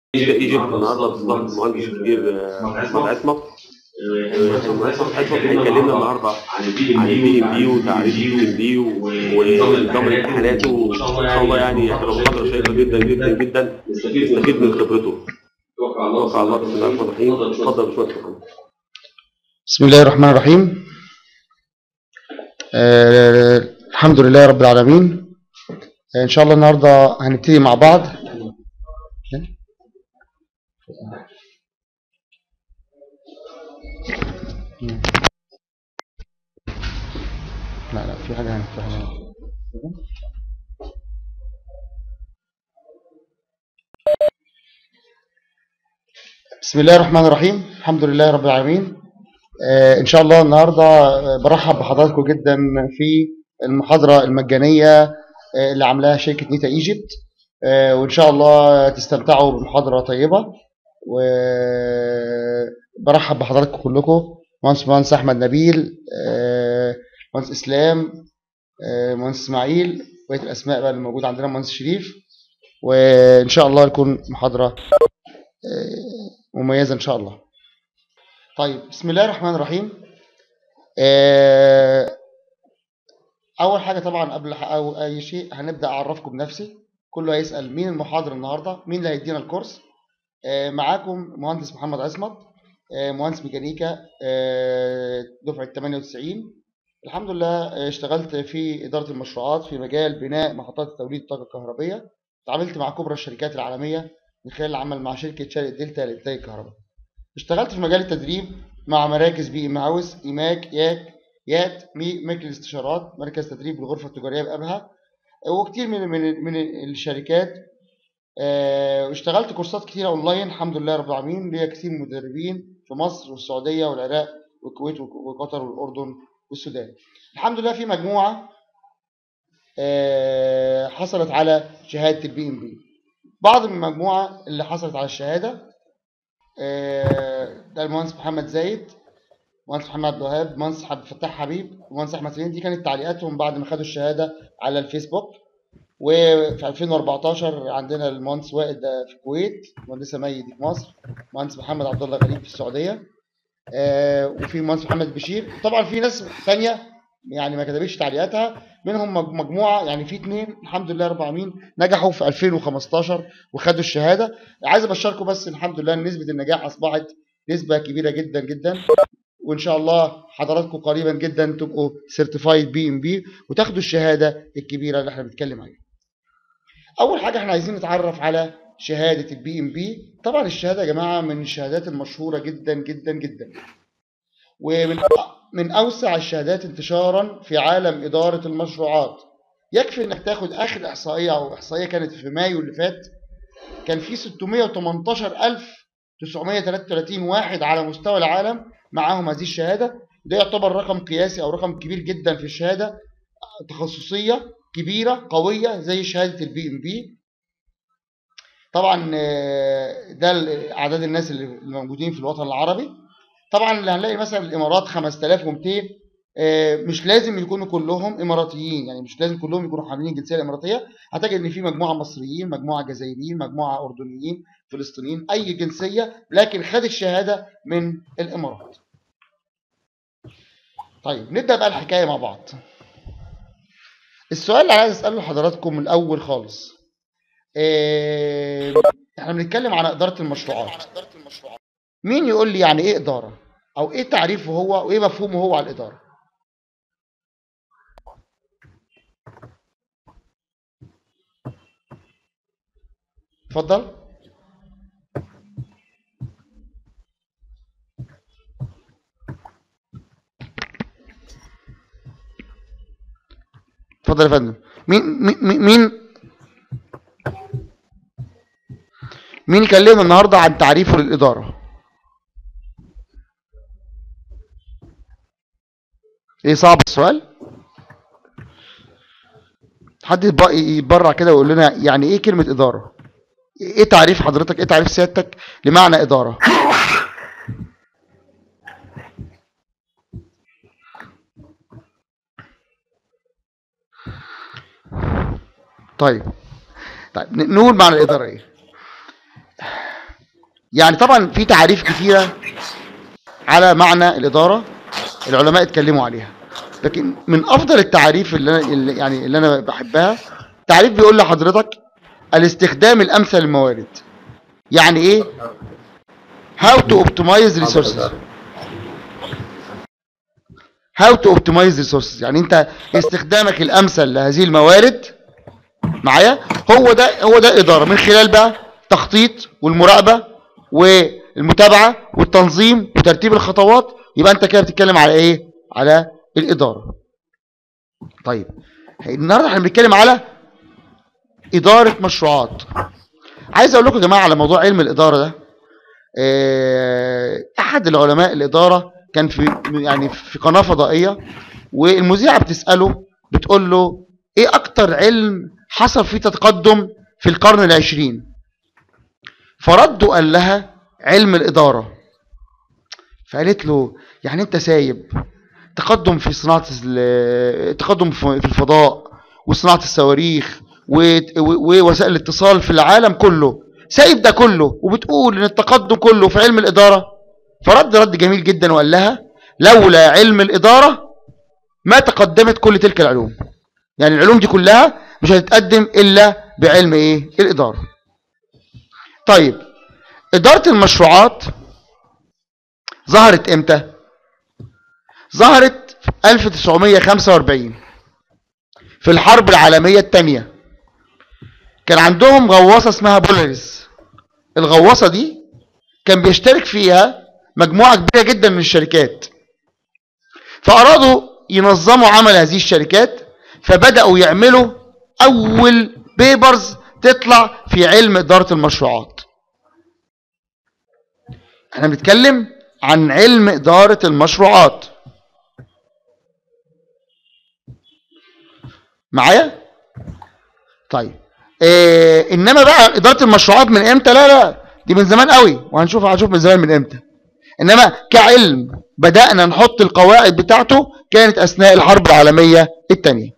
ايجيبت النهارده بالظبط المهندس الكبير آه، احمد عصمت المهندس احمد عصمت هيكلمنا النهارده عن البي ام بي وتعريف البي ام بي ونظام الامتحانات وان شاء الله يعني هتبقى محاضره شيقه جدا جدا جدا نستفيد من خبرته توكل على الله بسم الله الرحمن الرحيم اتفضل يا باشمهندس محمد. بسم الله الرحمن الرحيم آه الحمد لله رب العالمين آه ان شاء الله النهارده هنبتدي مع بعض لا لا في حاجه هنا في حاجه هنا بسم الله الرحمن الرحيم الحمد لله رب العالمين آه، ان شاء الله النهارده آه، برحب بحضراتكم جدا في المحاضره المجانيه آه، اللي عاملاها شركه نيتا ايجيبت آه، وان شاء الله تستمتعوا بمحاضره طيبه وبرحب بحضراتكم كلكم مهندس مهندس احمد نبيل آه، مهندس اسلام آه، مهندس اسماعيل بقيه الاسماء بقى اللي موجوده عندنا مهندس شريف وان شاء الله تكون محاضره آه، مميزه ان شاء الله طيب بسم الله الرحمن الرحيم آه، اول حاجه طبعا قبل ح- أو اي شيء هنبدا اعرفكم بنفسي كله هيسال مين المحاضر النهارده مين اللي هيدينا الكورس آه، معاكم مهندس محمد عصمت آه، مهندس ميكانيكا آه، دفعه 98 الحمد لله آه، اشتغلت في اداره المشروعات في مجال بناء محطات توليد الطاقه الكهربائيه تعاملت مع كبرى الشركات العالميه من خلال العمل مع شركه شرق الدلتا لانتاج الكهرباء اشتغلت في مجال التدريب مع مراكز بي ام هاوس ايماك ياك يات مي ميك الاستشارات مركز تدريب بالغرفه التجاريه بابها وكتير من من من الشركات آه، واشتغلت كورسات كتيره اونلاين الحمد لله رب العالمين ليا كتير مدربين في مصر والسعوديه والعراق والكويت وقطر والاردن والسودان الحمد لله في مجموعه آه، حصلت على شهاده البي ام بي بعض من المجموعه اللي حصلت على الشهاده آه، ده المهندس محمد زايد مهندس محمد عبد الوهاب مهندس عبد الفتاح حبيب ومهندس احمد سليم دي كانت تعليقاتهم بعد ما خدوا الشهاده على الفيسبوك وفي 2014 عندنا المهندس وائل ده في الكويت مهندسه مي دي في مصر مهندس محمد عبد الله غريب في السعوديه آه، وفي مهندس محمد بشير طبعا في ناس ثانيه يعني ما كتبتش تعليقاتها منهم مج- مجموعه يعني في اثنين الحمد لله رب العالمين نجحوا في 2015 وخدوا الشهاده عايز ابشركم بس الحمد لله ان نسبه النجاح اصبحت نسبه كبيره جدا جدا وان شاء الله حضراتكم قريبا جدا تبقوا سيرتيفايد بي ام بي وتاخدوا الشهاده الكبيره اللي احنا بنتكلم عليها. اول حاجه احنا عايزين نتعرف على شهاده البي ام بي طبعا الشهاده يا جماعه من الشهادات المشهوره جدا جدا جدا ومن من اوسع الشهادات انتشارا في عالم اداره المشروعات يكفي انك تاخد اخر احصائيه او احصائيه كانت في مايو اللي فات كان في 618933 واحد على مستوى العالم معاهم هذه الشهاده ده يعتبر رقم قياسي او رقم كبير جدا في الشهاده تخصصيه كبيره قويه زي شهاده البي ام بي طبعا آه، ده ال- اعداد الناس اللي موجودين في الوطن العربي طبعا اللي هنلاقي مثلا الامارات 5200 آه، مش لازم يكونوا كلهم اماراتيين يعني مش لازم كلهم يكونوا حاملين الجنسيه الاماراتيه هتجد ان في مجموعه مصريين مجموعه جزائريين مجموعه اردنيين فلسطينيين اي جنسيه لكن خد الشهاده من الامارات طيب نبدا بقى الحكايه مع بعض السؤال اللي عايز اساله لحضراتكم من الاول خالص آه، احنا بنتكلم عن اداره المشروعات مين يقول لي يعني ايه اداره او ايه تعريفه هو وايه مفهومه هو على الاداره اتفضل اتفضل يا فندم مين مين مين مين يكلمنا النهارده عن تعريفه للاداره ايه صعب السؤال حد يتب- يتبرع كده ويقول لنا يعني ايه كلمه اداره ايه تعريف حضرتك ايه تعريف سيادتك لمعنى اداره طيب طيب ن- نقول معنى الاداره ايه يعني طبعا في تعاريف كثيرة على معنى الإدارة العلماء اتكلموا عليها لكن من أفضل التعاريف اللي أنا اللي يعني اللي أنا بحبها تعريف بيقول لحضرتك الاستخدام الأمثل للموارد يعني إيه؟ How to optimize resources How to optimize resources يعني أنت استخدامك الأمثل لهذه الموارد معايا هو ده هو ده الإدارة من خلال بقى تخطيط والمراقبة والمتابعة والتنظيم وترتيب الخطوات يبقى أنت كده بتتكلم على إيه؟ على الإدارة طيب النهارده احنا بنتكلم على إدارة مشروعات عايز أقول لكم يا جماعة على موضوع علم الإدارة ده آه، أحد العلماء الإدارة كان في يعني في قناة فضائية والمذيعة بتسأله بتقول له إيه أكتر علم حصل فيه تقدم في القرن العشرين فرد قال لها علم الإدارة فقالت له يعني أنت سايب تقدم في صناعة ال- تقدم في في الفضاء وصناعة الصواريخ و- و- ووسائل الاتصال في العالم كله سايب ده كله وبتقول ان التقدم كله في علم الإدارة فرد رد جميل جدا وقال لها لولا علم الإدارة ما تقدمت كل تلك العلوم يعني العلوم دي كلها مش هتتقدم إلا بعلم إيه الإدارة طيب إدارة المشروعات ظهرت إمتى ظهرت في 1945 في الحرب العالمية الثانية كان عندهم غواصة اسمها بولاريس الغواصة دي كان بيشترك فيها مجموعة كبيرة جدا من الشركات فأرادوا ينظموا عمل هذه الشركات فبدأوا يعملوا أول بيبرز تطلع في علم إدارة المشروعات احنا بنتكلم عن علم إدارة المشروعات معايا طيب إيه انما بقى اداره المشروعات من امتى لا لا دي من زمان قوي وهنشوف هنشوف من زمان من امتى انما كعلم بدانا نحط القواعد بتاعته كانت اثناء الحرب العالميه الثانيه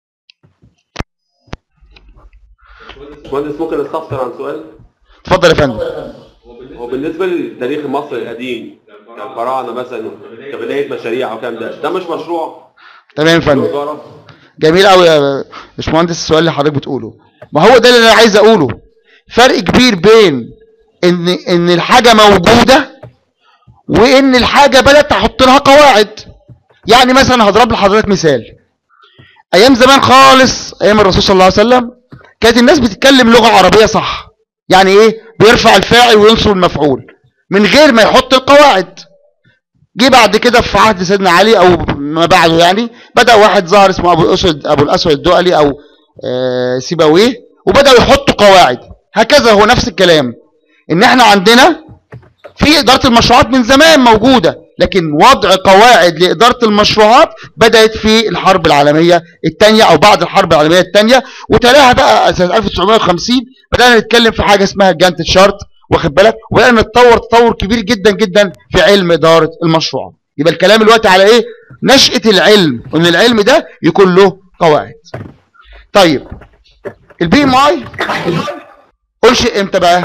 مهندس ممكن استفسر عن سؤال اتفضل يا فندم هو بالنسبه للتاريخ المصري القديم كفراعنه مثلا كبدايه مشاريع او كام ده ده مش مشروع تمام يا فندم إدارة؟ جميل قوي يا باشمهندس السؤال اللي حضرتك بتقوله ما هو ده اللي انا عايز اقوله فرق كبير بين ان ان الحاجه موجوده وان الحاجه بدات تحط لها قواعد يعني مثلا هضرب لحضرتك مثال ايام زمان خالص ايام الرسول صلى الله عليه وسلم كانت الناس بتتكلم لغه عربيه صح يعني ايه بيرفع الفاعل وينصب المفعول من غير ما يحط القواعد جه بعد كده في عهد سيدنا علي او ما بعده يعني بدا واحد ظهر اسمه ابو الاسود ابو الاسود الدؤلي او آه، سيبويه وبداوا يحطوا قواعد هكذا هو نفس الكلام ان احنا عندنا في اداره المشروعات من زمان موجوده لكن وضع قواعد لاداره المشروعات بدات في الحرب العالميه الثانيه او بعد الحرب العالميه الثانيه وتلاها بقى سنه 1950 بدانا نتكلم في حاجه اسمها جانت شارت واخد بالك وبدانا نتطور تطور كبير جدا جدا في علم اداره المشروعات يبقى الكلام دلوقتي على ايه نشاه العلم وان العلم ده يكون له قواعد طيب البي ام اي انشئ امتى بقى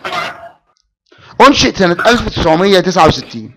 انشئ سنه 1969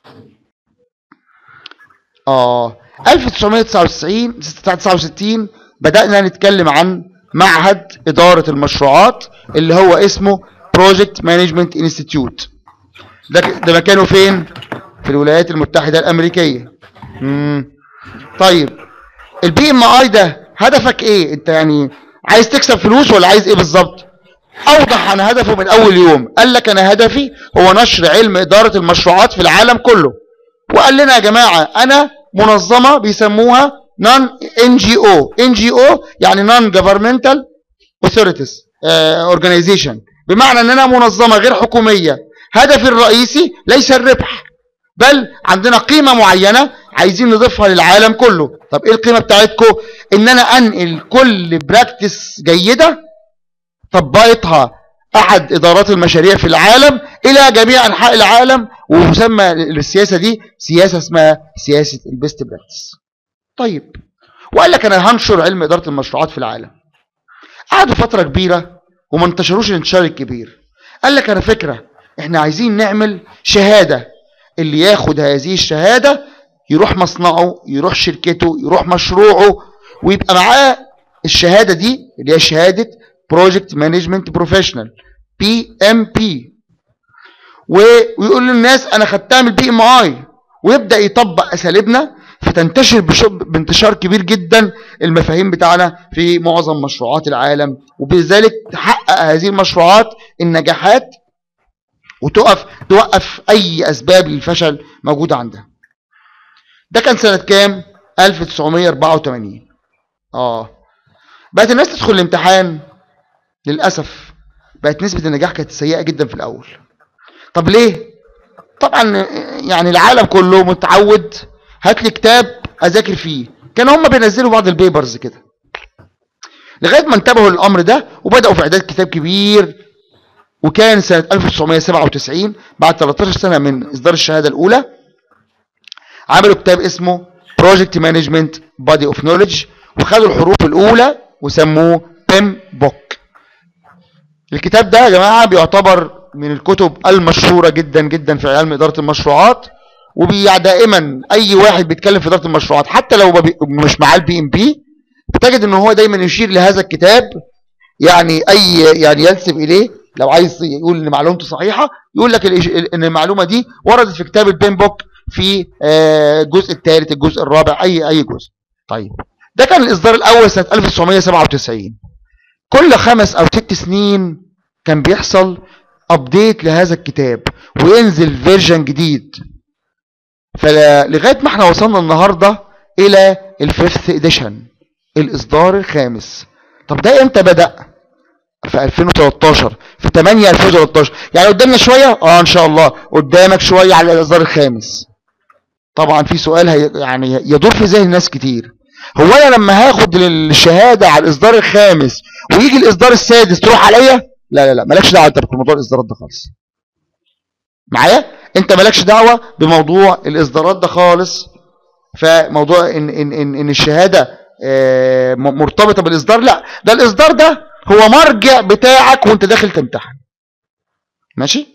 اه 1999 69 بدأنا نتكلم عن معهد إدارة المشروعات اللي هو اسمه Project Management Institute ده ده مكانه فين؟ في الولايات المتحدة الأمريكية مم. طيب البي ام اي ده هدفك ايه؟ انت يعني عايز تكسب فلوس ولا عايز ايه بالظبط؟ اوضح عن هدفه من اول يوم قال لك انا هدفي هو نشر علم اداره المشروعات في العالم كله وقال لنا يا جماعه انا منظمه بيسموها نون ان جي او ان جي او يعني نون جفرمنتال اوثوريتيز اورجانيزيشن بمعنى ان انا منظمه غير حكوميه هدفي الرئيسي ليس الربح بل عندنا قيمه معينه عايزين نضيفها للعالم كله طب ايه القيمه بتاعتكم ان انا انقل كل براكتس جيده طبقتها احد ادارات المشاريع في العالم الى جميع انحاء العالم ومسمى السياسه دي سياسه اسمها سياسه البيست براكتس طيب وقال لك انا هنشر علم اداره المشروعات في العالم قعدوا فتره كبيره وما انتشروش الانتشار الكبير قال لك انا فكره احنا عايزين نعمل شهادة اللي ياخد هذه الشهادة يروح مصنعه يروح شركته يروح مشروعه ويبقى معاه الشهادة دي اللي هي شهادة بروجكت مانجمنت بروفيشنال بي ام بي ويقول للناس انا خدتها من البي ام اي ويبدا يطبق اساليبنا فتنتشر بشب بانتشار كبير جدا المفاهيم بتاعنا في معظم مشروعات العالم وبذلك تحقق هذه المشروعات النجاحات وتقف توقف اي اسباب للفشل موجوده عندها ده كان سنه كام 1984 اه بقت الناس تدخل الامتحان للاسف بقت نسبه النجاح كانت سيئه جدا في الاول طب ليه طبعا يعني العالم كله متعود هات لي كتاب اذاكر فيه كانوا هم بينزلوا بعض البيبرز كده لغايه ما انتبهوا للامر ده وبداوا في اعداد كتاب كبير وكان سنه 1997 بعد 13 سنه من اصدار الشهاده الاولى عملوا كتاب اسمه بروجكت مانجمنت بادي اوف نوليدج وخدوا الحروف الاولى وسموه بيم بوك الكتاب ده يا جماعه بيعتبر من الكتب المشهوره جدا جدا في علم اداره المشروعات ودائما اي واحد بيتكلم في اداره المشروعات حتى لو مش معاه البي ام بي بتجد ان هو دايما يشير لهذا الكتاب يعني اي يعني ينسب اليه لو عايز يقول ان معلومته صحيحه يقول لك ان المعلومه دي وردت في كتاب البين بوك في الجزء الثالث الجزء الرابع اي اي جزء طيب ده كان الاصدار الاول سنه 1997 كل خمس او ست سنين كان بيحصل ابديت لهذا الكتاب وينزل فيرجن جديد فلغايه ما احنا وصلنا النهارده الى الفيفث اديشن الاصدار الخامس طب ده امتى بدا في 2013 في 8 2013 يعني قدامنا شويه اه ان شاء الله قدامك شويه على الاصدار الخامس طبعا في سؤال هي يعني يدور في ذهن ناس كتير هو انا لما هاخد الشهاده على الاصدار الخامس ويجي الاصدار السادس تروح عليا لا لا لا مالكش دعوه انت بموضوع الاصدارات ده خالص معايا انت مالكش دعوه بموضوع الاصدارات ده خالص فموضوع ان ان ان, إن الشهاده آه مرتبطه بالاصدار لا ده الاصدار ده هو مرجع بتاعك وانت داخل تمتحن ماشي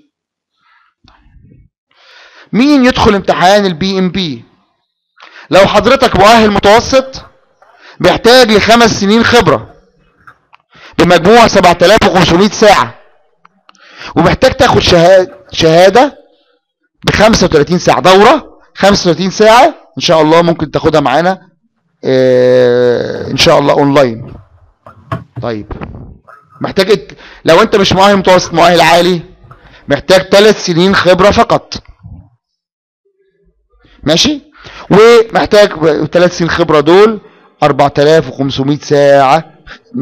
مين يدخل امتحان البي ام بي لو حضرتك مؤهل متوسط محتاج لخمس سنين خبره بمجموع 7500 ساعه ومحتاج تاخد شهاده شهاده ب 35 ساعه دوره 35 ساعه ان شاء الله ممكن تاخدها معانا اه ان شاء الله اونلاين طيب محتاج لو انت مش مؤهل متوسط مؤهل عالي محتاج ثلاث سنين خبره فقط ماشي ومحتاج ثلاث سنين خبره دول 4500 ساعه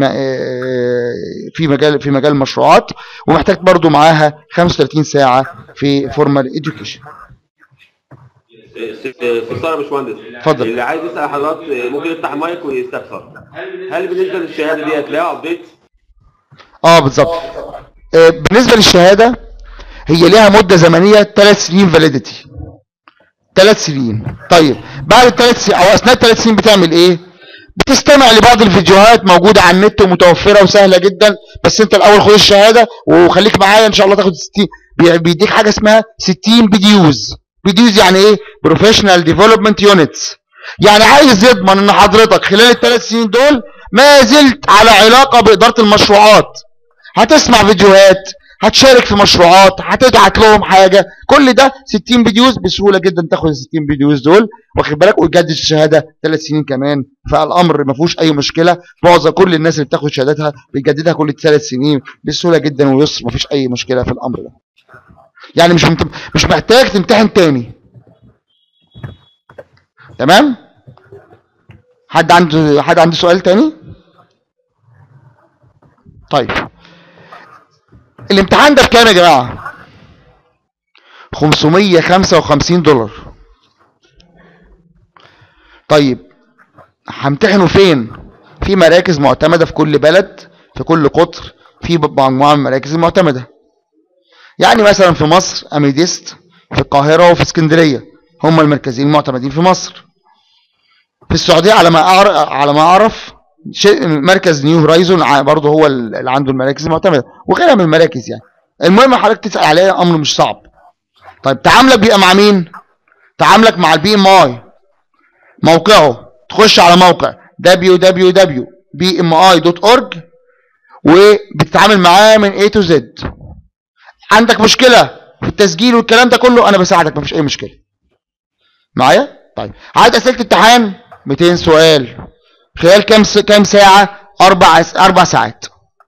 في مجال في مجال المشروعات ومحتاج برضو معاها 35 ساعه في فورمال اديوكيشن استفسار يا باشمهندس اتفضل. اللي عايز يسال حضرتك ممكن يفتح المايك ويستفسر هل بالنسبه للشهاده دي هتلاقيها ابديت؟ اه بالظبط آه، بالنسبه للشهاده هي ليها مده زمنيه ثلاث سنين فاليديتي ثلاث سنين طيب بعد الثلاث سنين او اثناء الثلاث سنين بتعمل ايه بتستمع لبعض الفيديوهات موجوده على النت ومتوفره وسهله جدا بس انت الاول خد الشهاده وخليك معايا ان شاء الله تاخد 60 بي- بيديك حاجه اسمها 60 فيديوز فيديوز يعني ايه بروفيشنال ديفلوبمنت يونتس يعني عايز يضمن ان حضرتك خلال الثلاث سنين دول ما زلت على علاقه باداره المشروعات هتسمع فيديوهات هتشارك في مشروعات هتبعت لهم حاجه كل ده 60 فيديوز بسهوله جدا تاخد ال 60 فيديوز دول واخد بالك وتجدد الشهاده ثلاث سنين كمان فالامر ما فيهوش اي مشكله معظم كل الناس اللي بتاخد شهاداتها بتجددها كل ثلاث سنين بسهوله جدا ويسر ما فيش اي مشكله في الامر ده يعني مش ممت... مش محتاج تمتحن تاني تمام حد عنده حد عنده سؤال تاني طيب الامتحان ده بكام يا جماعه 555 دولار طيب همتحنه فين في مراكز معتمده في كل بلد في كل قطر في مجموعه من المراكز المعتمده يعني مثلا في مصر اميديست في القاهره وفي اسكندريه هم المركزين المعتمدين في مصر في السعوديه على ما اعرف على ما اعرف شيء- مركز نيو هورايزون ع- برضه هو اللي عنده المراكز المعتمده وغيرها من المراكز يعني المهم حضرتك تسال عليها امر مش صعب طيب تعاملك بيبقى مع مين تعاملك مع البي ام اي موقعه تخش على موقع www.bmi.org وبتتعامل معاه من A to Z عندك مشكلة في التسجيل والكلام ده كله انا بساعدك مفيش اي مشكلة معايا طيب عايز اسئلة امتحان 200 سؤال خلال كام س... كام ساعة اربع س- اربع ساعات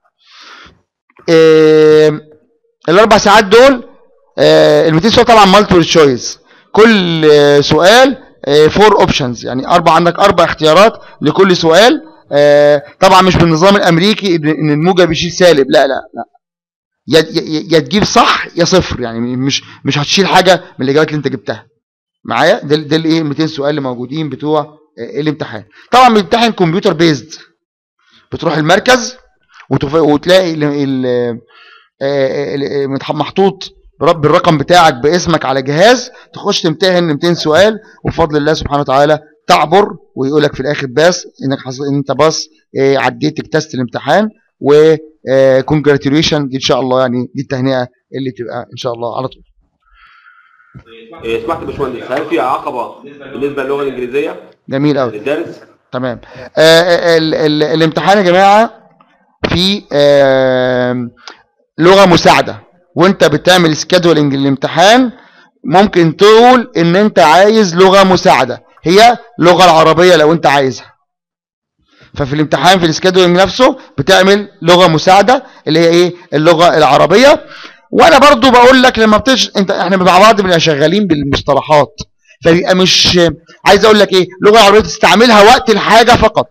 إيه... الاربع ساعات دول آه، ال 200 سؤال طبعا مالتيبل تشويس كل آه، سؤال فور اوبشنز يعني اربع عندك اربع اختيارات لكل سؤال آه، طبعا مش بالنظام الامريكي ان إن الموجب بيشيل سالب لا لا لا يا يا- يا تجيب صح يا صفر يعني مش مش هتشيل حاجه من الاجابات اللي انت جبتها معايا ده ده الايه 200 سؤال اللي موجودين بتوع آه، الامتحان طبعا بيمتحن كمبيوتر بيزد بتروح المركز وتف- وتلاقي ال- ال- آه، ال- متح- محطوط برب- بالرقم بتاعك باسمك على جهاز تخش تمتحن 200 سؤال وبفضل الله سبحانه وتعالى تعبر ويقول لك في الاخر باس انك حصل انت باص آه، عديت اجتزت الامتحان و كونجراتيوليشن ان شاء الله يعني دي التهنئه اللي تبقى ان شاء الله على طول إيه، سمعت يا باشمهندس هل في عقبه بالنسبه للغه الانجليزيه جميل قوي للدارس؟ تمام آه ال ال الامتحان يا جماعه في آه لغه مساعده وانت بتعمل سكادولينج للامتحان ممكن تقول ان انت عايز لغه مساعده هي اللغه العربيه لو انت عايزها ففي الامتحان في السكادولينج نفسه بتعمل لغه مساعده اللي هي ايه اللغه العربيه وانا برضو بقول لك لما بتش انت احنا مع بعض بنبقى شغالين بالمصطلحات فبيبقى مش عايز اقول لك ايه اللغه العربيه تستعملها وقت الحاجه فقط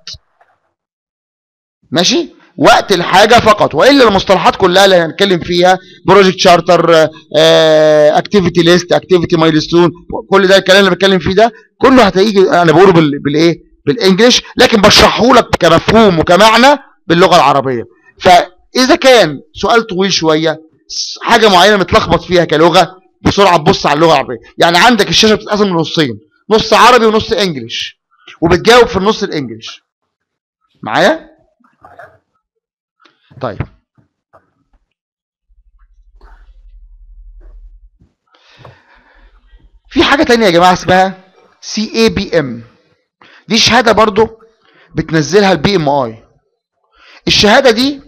ماشي وقت الحاجه فقط والا المصطلحات كلها اللي هنتكلم فيها بروجكت شارتر اكتيفيتي ليست اكتيفيتي مايلستون كل ده الكلام اللي بتكلم فيه ده كله هتيجي انا بقوله بال- بالايه بالانجلش لكن بشرحه لك كمفهوم وكمعنى باللغه العربيه فاذا كان سؤال طويل شويه س- حاجه معينه متلخبط فيها كلغه بسرعه تبص على اللغه العربيه يعني عندك الشاشه بتتقسم لنصين نص عربي ونص انجلش وبتجاوب في النص الانجليش معايا طيب في حاجة تانية يا جماعة اسمها سي اي بي ام دي شهادة برضو بتنزلها البي ام اي الشهادة دي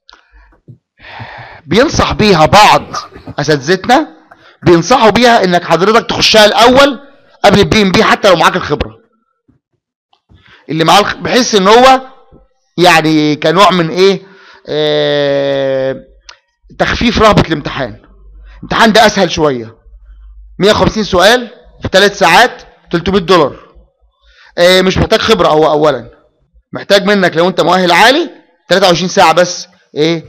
بينصح بيها بعض اساتذتنا بينصحوا بيها انك حضرتك تخشها الاول قبل البي ام بي حتى لو معاك الخبرة اللي معاه الخ- بحيث ان هو يعني كنوع من ايه آه تخفيف رهبة الامتحان الامتحان ده اسهل شوية 150 سؤال في 3 ساعات 300 دولار آه مش محتاج خبرة هو اولا محتاج منك لو انت مؤهل عالي 23 ساعة بس ايه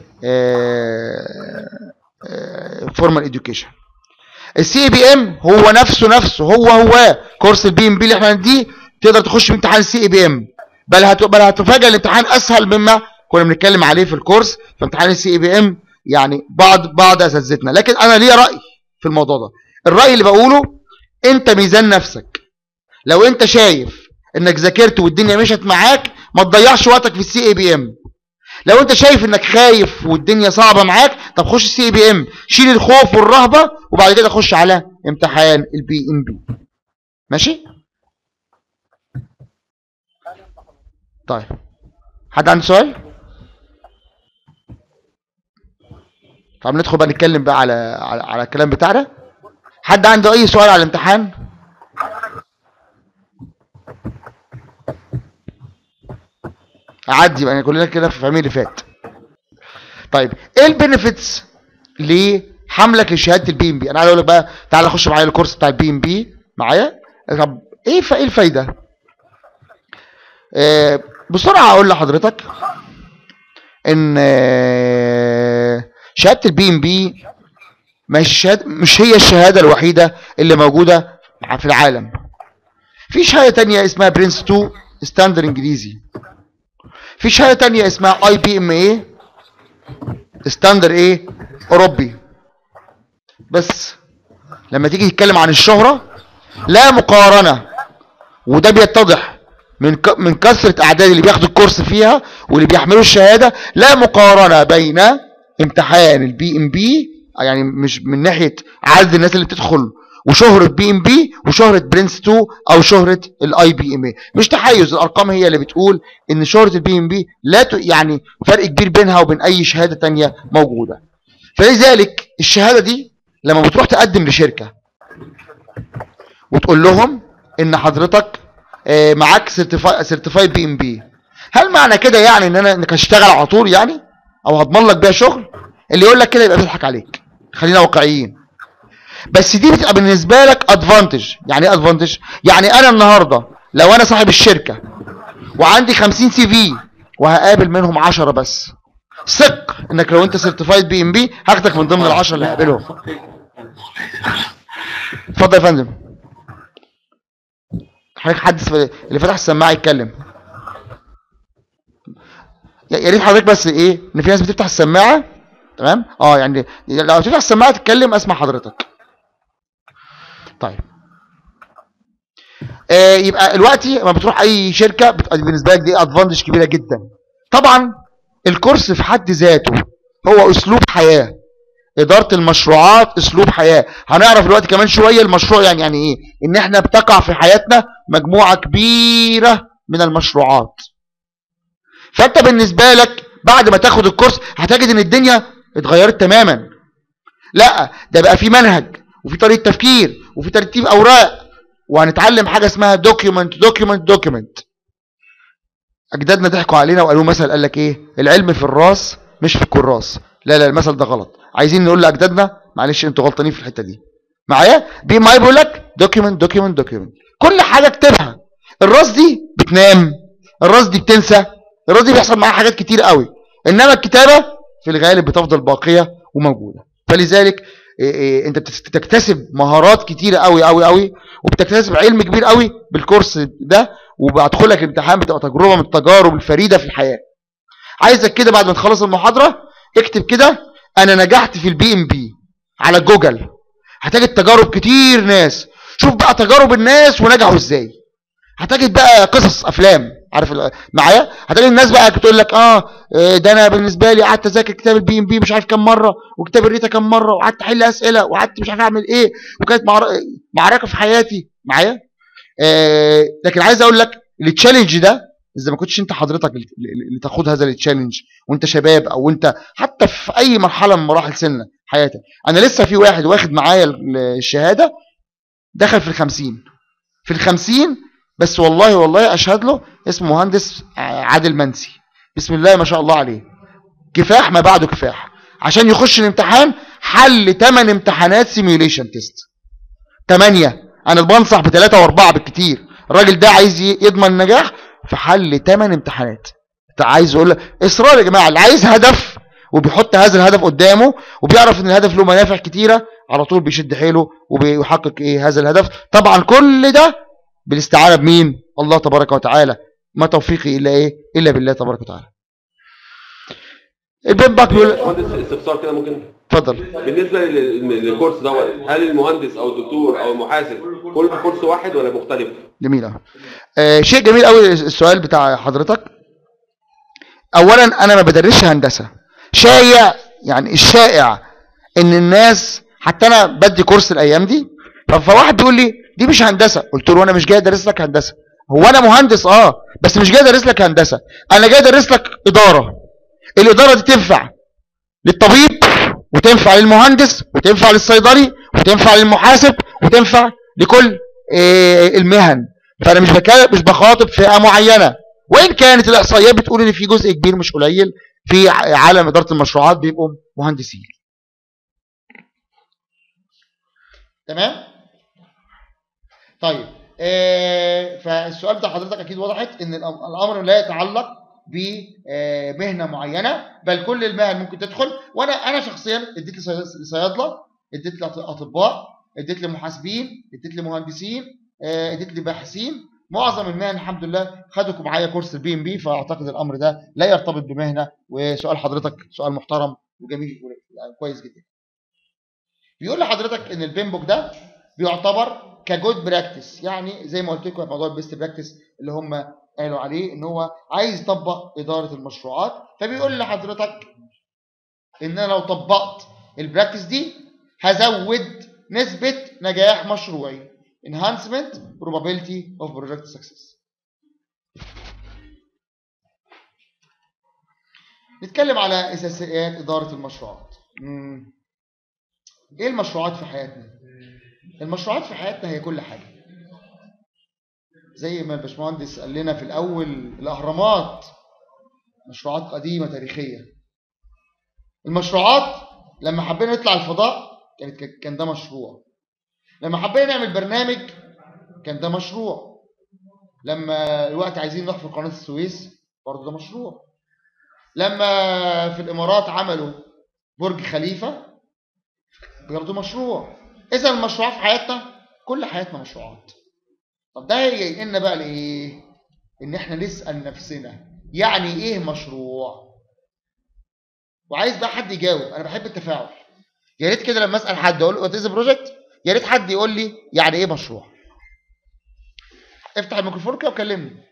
فورمال اديوكيشن السي بي ام هو نفسه نفسه هو هو كورس البي ام بي اللي احنا دي تقدر تخش في امتحان السي بي ام بل هت... بل هتفاجئ الامتحان اسهل مما كنا بنتكلم عليه في الكورس في امتحان السي بي ام يعني بعض بعض اساتذتنا لكن انا ليا راي في الموضوع ده الراي اللي بقوله انت ميزان نفسك لو انت شايف انك ذاكرت والدنيا مشت معاك ما تضيعش وقتك في السي اي بي ام لو انت شايف انك خايف والدنيا صعبه معاك طب خش السي اي بي ام شيل الخوف والرهبه وبعد كده خش على امتحان البي ام بي ماشي طيب حد عنده سؤال طب ندخل بقى نتكلم بقى على على, على الكلام بتاعنا حد عنده اي سؤال على الامتحان عدي بقى كلنا كده في فاهمين اللي فات طيب ايه البينيفيتس لحملك لشهاده البي ام بي انا عايز اقول لك بقى تعالى خش معايا الكورس بتاع البي ام بي معايا طب ايه ف... ايه الفايده آه بسرعه اقول لحضرتك ان آه شهاده البي ام بي مش شهادة مش هي الشهاده الوحيده اللي موجوده في العالم في شهاده تانية اسمها برنس 2 ستاندر انجليزي في شهاده تانية اسمها اي بي ام اي ستاندر ايه اوروبي بس لما تيجي تتكلم عن الشهرة لا مقارنة وده بيتضح من ك... من كثرة اعداد اللي بياخدوا الكورس فيها واللي بيحملوا الشهادة لا مقارنة بين امتحان البي ام بي يعني مش من ناحيه عدد الناس اللي بتدخل وشهره بي ام بي وشهره برنس 2 او شهره الاي بي ام اي مش تحيز الارقام هي اللي بتقول ان شهره البي ام بي لا ت... يعني فرق كبير بينها وبين اي شهاده تانية موجوده فلذلك الشهاده دي لما بتروح تقدم لشركه وتقول لهم ان حضرتك آه، معاك سيرتيفايد بي ام بي هل معنى كده يعني ان انا انك هشتغل على طول يعني او هضمن لك بيها شغل اللي يقول لك كده يبقى بيضحك عليك خلينا واقعيين بس دي بتبقى بالنسبه لك ادفانتج يعني ايه ادفانتج يعني انا النهارده لو انا صاحب الشركه وعندي 50 سي في وهقابل منهم 10 بس ثق انك لو انت سيرتيفايد بي ام بي هاخدك من ضمن ال10 اللي هقابلهم اتفضل يا فندم حضرتك حد اللي فتح السماعه يتكلم يا يا ريت حضرتك بس ايه ان في ناس بتفتح السماعه تمام اه يعني لو تفتح السماعه تتكلم اسمع حضرتك طيب آه يبقى دلوقتي لما بتروح اي شركه بتبقى بالنسبه لك دي ادفانتج كبيره جدا طبعا الكورس في حد ذاته هو اسلوب حياه اداره المشروعات اسلوب حياه هنعرف دلوقتي كمان شويه المشروع يعني يعني ايه ان احنا بتقع في حياتنا مجموعه كبيره من المشروعات فانت بالنسبه لك بعد ما تاخد الكورس هتجد ان الدنيا اتغيرت تماما لا ده بقى في منهج وفي طريقه تفكير وفي ترتيب اوراق وهنتعلم حاجه اسمها دوكيومنت دوكيومنت دوكيومنت اجدادنا ضحكوا علينا وقالوا مثل قال لك ايه العلم في الراس مش في الكراس لا لا المثل ده غلط عايزين نقول لاجدادنا معلش انتوا غلطانين في الحته دي معايا بي ما بيقول لك دوكيومنت دوكيومنت دوكيومنت كل حاجه اكتبها الراس دي بتنام الراس دي بتنسى الراس دي بيحصل معاها حاجات كتير قوي انما الكتابه في الغالب بتفضل باقيه وموجوده فلذلك إيه إيه انت بتكتسب مهارات كتيره قوي قوي قوي وبتكتسب علم كبير قوي بالكورس ده وبدخلك الامتحان بتبقى تجربه من التجارب الفريده في الحياه عايزك كده بعد ما تخلص المحاضره اكتب كده انا نجحت في البي ام بي على جوجل هتجد تجارب كتير ناس شوف بقى تجارب الناس ونجحوا ازاي هتجد بقى قصص افلام عارف معايا هتلاقي الناس بقى بتقول لك اه ده انا بالنسبه لي قعدت اذاكر كتاب البي ام بي مش عارف كام مره وكتاب الريتا كام مره وقعدت احل اسئله وقعدت مش عارف اعمل ايه وكانت معركه في حياتي معايا آه لكن عايز اقول لك التشالنج ده اذا ما كنتش انت حضرتك اللي تاخد هذا التشالنج وانت شباب او انت حتى في اي مرحله من مراحل سن حياتك انا لسه في واحد واخد معايا الشهاده دخل في الخمسين في الخمسين بس والله والله اشهد له اسمه مهندس عادل منسي بسم الله ما شاء الله عليه كفاح ما بعده كفاح عشان يخش الامتحان حل 8 امتحانات سيميوليشن تيست 8 انا بنصح بثلاثة واربعة بالكتير الراجل ده عايز يضمن النجاح في حل 8 امتحانات عايز اقول لك اصرار يا جماعه اللي عايز هدف وبيحط هذا الهدف قدامه وبيعرف ان الهدف له منافع كتيره على طول بيشد حيله وبيحقق ايه هذا الهدف طبعا كل ده بالاستعانه بمين الله تبارك وتعالى ما توفيقي الا ايه الا بالله تبارك وتعالى البين باك بيقول مهندس استفسار كده ممكن اتفضل بالنسبه لل- للكورس دوت هل المهندس او الدكتور او المحاسب كل كورس واحد ولا مختلف؟ جميل أوي. آه شيء جميل قوي السؤال بتاع حضرتك اولا انا ما بدرسش هندسه شائع يعني الشائع ان الناس حتى انا بدي كورس الايام دي ف- فواحد بيقول لي دي مش هندسه قلت له انا مش جاي ادرس لك هندسه هو انا مهندس اه بس مش جاي ادرس لك هندسه انا جاي ادرس لك اداره الاداره دي تنفع للطبيب وتنفع للمهندس وتنفع للصيدلي وتنفع للمحاسب وتنفع لكل آه، المهن فانا مش بك- مش بخاطب فئه معينه وان كانت الاحصائيات بتقول ان في جزء كبير مش قليل في ع- عالم اداره المشروعات بيبقوا مهندسين تمام طيب آه فالسؤال بتاع حضرتك اكيد وضحت ان الأم- الامر لا يتعلق بمهنه معينه بل كل المهن ممكن تدخل وانا انا شخصيا اديت لصي- لصيادله اديت لاطباء اديت لمحاسبين اديت لمهندسين آه، اديت لباحثين معظم المهن الحمد لله خدوا معايا كورس البي ام بي فاعتقد الامر ده لا يرتبط بمهنه وسؤال حضرتك سؤال محترم وجميل يعني كويس جدا بيقول لحضرتك ان البين بوك ده بيعتبر كجود براكتس يعني زي ما قلت لكم موضوع البيست براكتس اللي هم قالوا عليه ان هو عايز يطبق اداره المشروعات فبيقول لحضرتك ان انا لو طبقت البراكتس دي هزود نسبة نجاح مشروعي enhancement probability of project success نتكلم على اساسيات اداره المشروعات مم. ايه المشروعات في حياتنا المشروعات في حياتنا هي كل حاجه زي ما الباشمهندس قال لنا في الاول الاهرامات مشروعات قديمه تاريخيه المشروعات لما حبينا نطلع الفضاء كانت كان ده مشروع لما حبينا نعمل برنامج كان ده مشروع لما الوقت عايزين نحفر قناه السويس برضه ده مشروع لما في الامارات عملوا برج خليفه برضه مشروع اذا المشروعات في حياتنا كل حياتنا مشروعات طب ده هيجينا بقى لايه ان احنا نسال نفسنا يعني ايه مشروع وعايز بقى حد يجاوب انا بحب التفاعل يا ريت كده لما اسال حد اقول له وات از بروجكت يا ريت حد يقول لي يعني ايه مشروع افتح الميكروفون كده وكلمني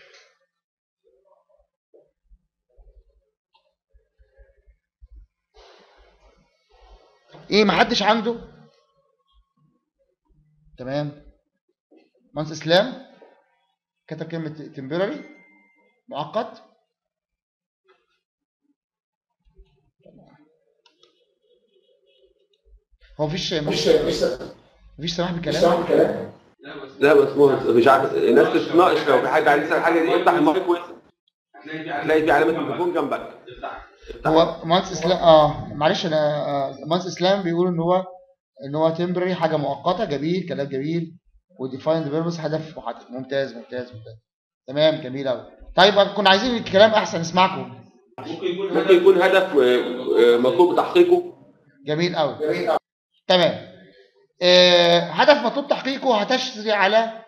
ايه محدش عنده تمام مهندس اسلام كتب كلمه تمبرري مؤقت هو مفيش مفيش مفيش سماح بالكلام لا بس مو مش عارف الناس تتناقش لو في حد عايز يسال حاجه دي افتح المايك واسال هتلاقي في علامه التليفون جنبك هو مهندس اسلام اه معلش انا آه، مهندس اسلام بيقول ان هو ان هو تمبرري حاجه مؤقته جميل كلام جميل وديفايند بيربس هدف محدد ممتاز ممتاز ممتاز تمام جميل قوي طيب كنا عايزين الكلام احسن نسمعكم ممكن يكون هدف آه، آه، مطلوب تحقيقه جميل قوي تمام آه هدف مطلوب تحقيقه هتشتري على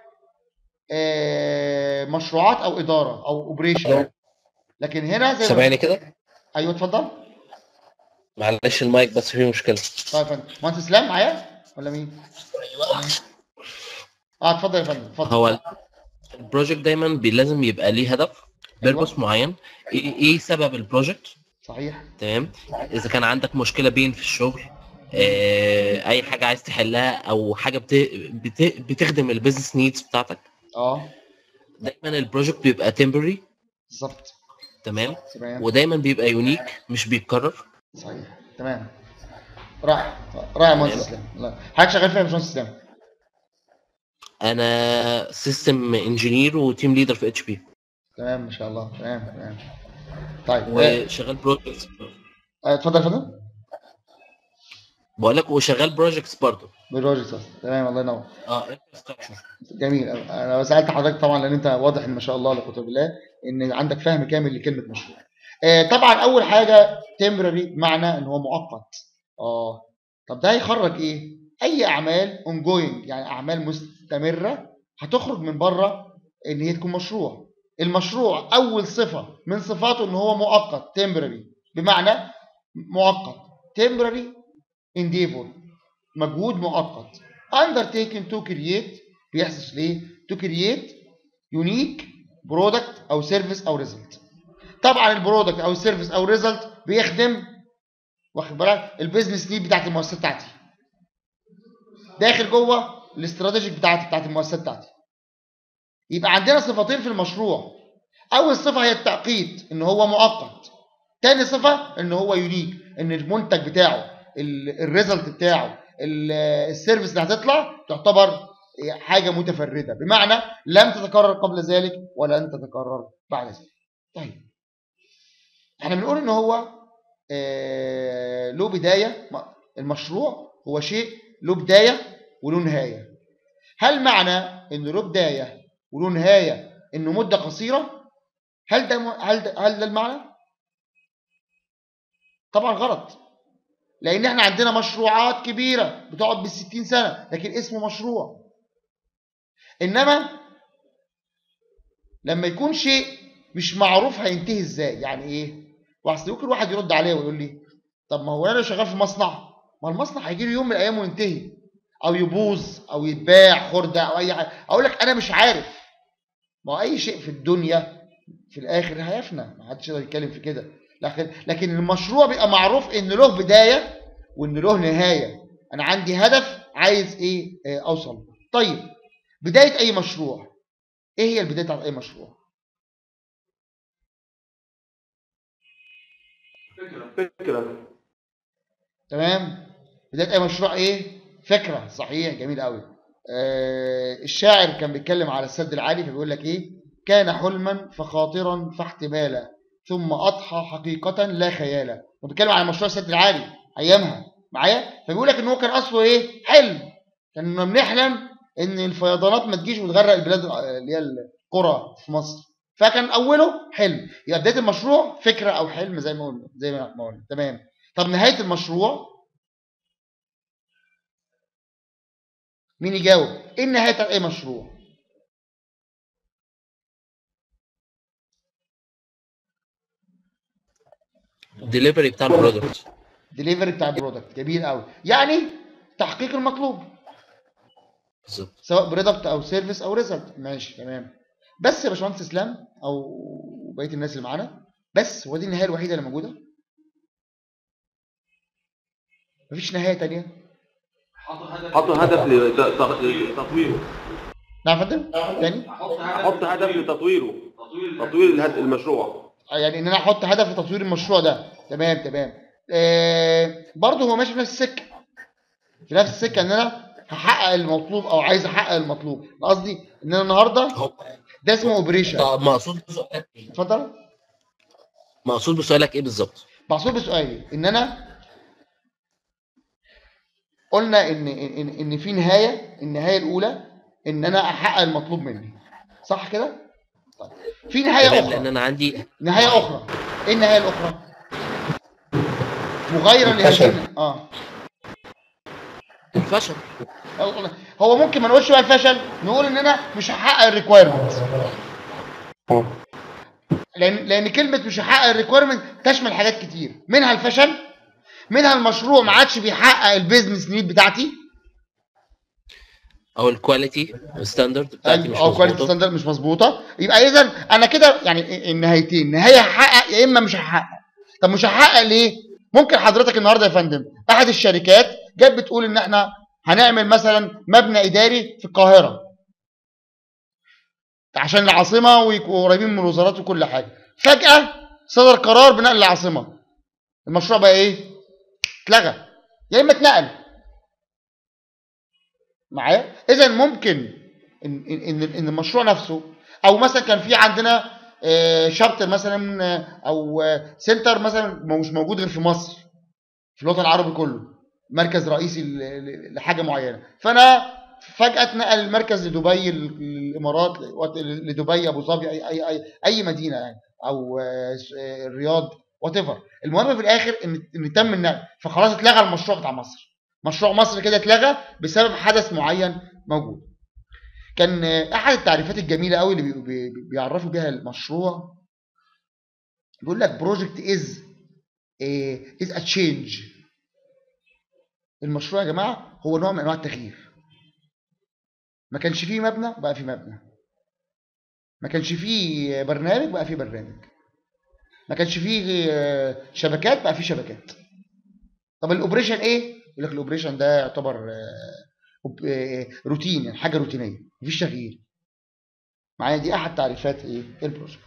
آه مشروعات او اداره او اوبريشن لكن هنا زي ما سامعني كده ايوه اتفضل معلش المايك بس فيه مشكله طيب يا فندم مهندس اسلام معايا ولا مين؟ اه اتفضل يا فندم اتفضل هو البروجكت دايما بي لازم يبقى ليه هدف بيربوس معين ايه إيه سبب البروجكت صحيح تمام اذا كان عندك مشكله بين في الشغل آه، اي حاجه عايز تحلها او حاجه بت... بت... بتخدم البيزنس نيدز بتاعتك اه دايما البروجكت بيبقى تمبرري بالظبط تمام تمام ودايما بيبقى يونيك مش بيتكرر صحيح تمام رائع رائع يا مهندس اسلام لا. حضرتك شغال فين يا باشمهندس اسلام؟ انا سيستم انجينير وتيم ليدر في اتش بي تمام ما شاء الله تمام تمام طيب آه، وشغال بروجكتس آه، اتفضل يا فندم بقول لك وشغال بروجكتس برضه بالروجكت تمام الله ينور اه انفراستراكشر جميل انا سالت حضرتك طبعا لان انت واضح ان ما شاء الله لا قوه الا بالله ان عندك فهم كامل لكلمه مشروع آه، طبعا اول حاجه تمبرري معنى ان هو مؤقت اه طب ده هيخرج ايه اي اعمال اونجوينج يعني اعمال مستمره هتخرج من بره ان هي تكون مشروع المشروع اول صفه من صفاته ان هو مؤقت تمبرري بمعنى مؤقت تمبرري endeavor مجهود مؤقت undertaken to create بيحدث ليه to create unique product او service او result طبعا البرودكت او السيرفيس او الريزلت بيخدم واخد بالك البيزنس نيد بتاعت المؤسسه بتاعتي داخل جوه الاستراتيجيك بتاعتي بتاعت المؤسسه بتاعتي يبقى عندنا صفتين في المشروع اول صفه هي التعقيد ان هو مؤقت تاني صفه ان هو يونيك ان المنتج بتاعه الريزلت بتاعه ال- السيرفيس اللي هتطلع تعتبر حاجه متفرده بمعنى لم تتكرر قبل ذلك ولن تتكرر بعد ذلك طيب احنا بنقول ان هو آه، له بدايه م- المشروع هو شيء له بدايه وله نهايه هل معنى ان له بدايه وله نهايه انه مده قصيره هل ده م- هل ده, هل ده المعنى طبعا غلط لان احنا عندنا مشروعات كبيره بتقعد بالستين سنه لكن اسمه مشروع انما لما يكون شيء مش معروف هينتهي ازاي يعني ايه واصل ممكن واحد يرد عليا ويقول لي طب ما هو انا شغال في مصنع ما المصنع هيجي له يوم من الايام وينتهي او يبوظ او يتباع خرده او اي حاجه اقول لك انا مش عارف ما هو اي شيء في الدنيا في الاخر هيفنى ما حدش يقدر يتكلم في كده لكن لكن المشروع بيبقى معروف ان له بدايه وان له نهايه انا عندي هدف عايز ايه آه، اوصل له. طيب بدايه اي مشروع ايه هي البدايه بتاعت اي مشروع فكره تمام بدايه اي مشروع ايه فكره صحيح جميل قوي آه الشاعر كان بيتكلم على السد العالي فبيقول لك ايه كان حلما فخاطرا فاحتمالا ثم اضحى حقيقه لا خيالا وبيتكلم على مشروع السد العالي ايامها معايا فبيقول لك ان هو كان اصله ايه حلم كنا بنحلم ان الفيضانات ما تجيش وتغرق البلاد اللي هي القرى في مصر فكان اوله حلم يبقى بدايه المشروع فكره او حلم زي ما قلنا زي ما قلنا تمام طب نهايه المشروع مين يجاوب ايه النهايه بتاعت اي مشروع ديليفري بتاع البرودكت ديليفري بتاع البرودكت جميل قوي يعني تحقيق المطلوب بالظبط سواء برودكت او سيرفيس او ريزلت ماشي تمام بس يا باشمهندس اسلام او بقيه الناس اللي معانا بس هو دي النهايه الوحيده اللي موجوده مفيش نهايه تانية حطوا هدف لتطويره نعم يا فندم تاني حط هدف لتطويره تطوير الهد- المشروع يعني ان انا احط هدف لتطوير المشروع ده تمام تمام آه برضه هو ماشي في نفس السكه في نفس السكه ان انا هحقق المطلوب او عايز احقق المطلوب أنا قصدي ان انا النهارده هو ده اسمه اوبريشن طب مقصود بسؤالك ايه؟ اتفضل مقصود بسؤالك ايه بالظبط؟ مقصود بسؤالي ان انا قلنا ان ان ان في نهايه النهايه الاولى ان انا احقق المطلوب مني صح كده طيب في نهايه تمام اخرى لان انا عندي نهايه اخرى ايه النهايه الاخرى مغايرا الفشل. لهذه اه الفشل هو ممكن ما نقولش بقى الفشل نقول ان انا مش هحقق الريكويرمنت لان لان كلمه مش هحقق الريكويرمنت تشمل حاجات كتير منها الفشل منها المشروع ما عادش بيحقق البيزنس نيد بتاعتي او الكواليتي ستاندرد بتاعتي مش او كواليتي مظبوطه ستاندرد مش مظبوطه يبقى اذا انا كده يعني النهايتين نهايه هحقق يا اما مش هحقق طب مش هحقق ليه ممكن حضرتك النهارده يا فندم احد الشركات جت بتقول ان احنا هنعمل مثلا مبنى اداري في القاهره عشان العاصمه ويبقوا قريبين من الوزارات وكل حاجه فجاه صدر قرار بنقل العاصمه المشروع بقى ايه اتلغى يا اما اتنقل معايا اذا ممكن ان ان ان المشروع نفسه او مثلا كان في عندنا آه، شابتر مثلا آه، او آه، سنتر مثلا مش موجود غير في مصر في الوطن العربي كله مركز رئيسي ل- ل- لحاجه معينه فانا فجاه اتنقل المركز لدبي ل- الامارات ل- لدبي ابو ظبي اي اي اي, أي مدينه يعني او آه، س- آه، الرياض وات المهم في الاخر ان ان تم النقل فخلاص اتلغى المشروع بتاع مصر مشروع مصر كده اتلغى بسبب حدث معين موجود كان آه، احد التعريفات الجميله قوي اللي بي- بي- بيعرفوا بيها المشروع بيقول لك بروجكت از از ا تشينج المشروع يا جماعه هو نوع من انواع التغيير ما كانش فيه مبنى بقى فيه مبنى ما كانش فيه برنامج بقى فيه برنامج ما كانش فيه آه، شبكات بقى فيه شبكات طب الاوبريشن ايه يقول لك الاوبريشن ده يعتبر آه، أوب- آه، روتين يعني حاجه روتينيه مفيش تغيير معايا دي احد تعريفات ايه البروجكت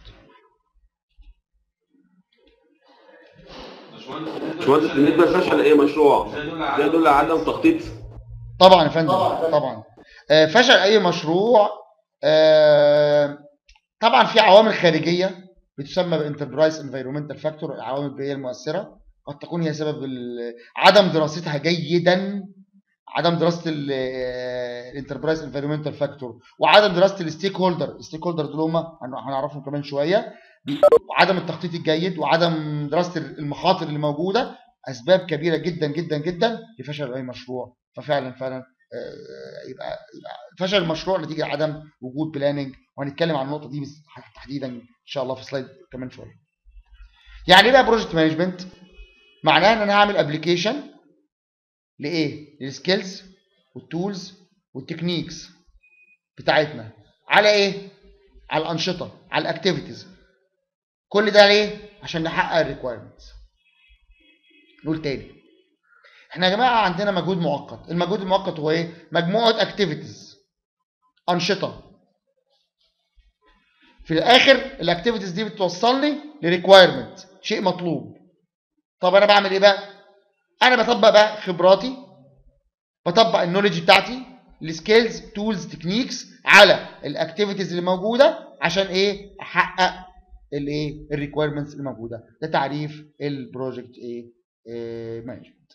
باشمهندس بالنسبه لفشل اي مشروع ده يدل على عدم تخطيط طبعا يا فندم طبعا آه، فشل اي مشروع آه، طبعا في عوامل خارجيه بتسمى بانتربرايز انفيرومنتال فاكتور العوامل البيئيه المؤثره قد تكون هي سبب ال- عدم دراستها جيدا عدم دراسه الانتربرايز انفيرومنتال فاكتور وعدم دراسه الستيك هولدر الستيك هولدر دول هم هن- هنعرفهم كمان شويه وعدم التخطيط الجيد وعدم دراسه المخاطر اللي موجوده اسباب كبيره جدا جدا جدا لفشل اي مشروع ففعلا فعلا آه، يبقى يبقى فشل المشروع نتيجه عدم وجود بلاننج وهنتكلم عن النقطه دي بس- تحديدا ان شاء الله في سلايد كمان شويه. يعني ايه بقى بروجكت مانجمنت؟ معناه ان انا هعمل ابلكيشن لايه؟ للسكيلز والتولز والتكنيكس بتاعتنا على ايه؟ على الانشطه على الاكتيفيتيز كل ده ليه؟ عشان نحقق الريكويرمنتس نقول تاني احنا يا جماعه عندنا مجهود مؤقت المجهود المؤقت هو ايه مجموعه اكتيفيتيز انشطه في الاخر الاكتيفيتيز دي بتوصلني لريكوايرمنت شيء مطلوب طب انا بعمل ايه بقى انا بطبق بقى خبراتي بطبق النولج بتاعتي السكيلز تولز تكنيكس على الاكتيفيتيز اللي موجوده عشان ايه احقق الايه الريكويرمنتس اللي موجوده ده تعريف البروجكت ايه, إيه مانجمنت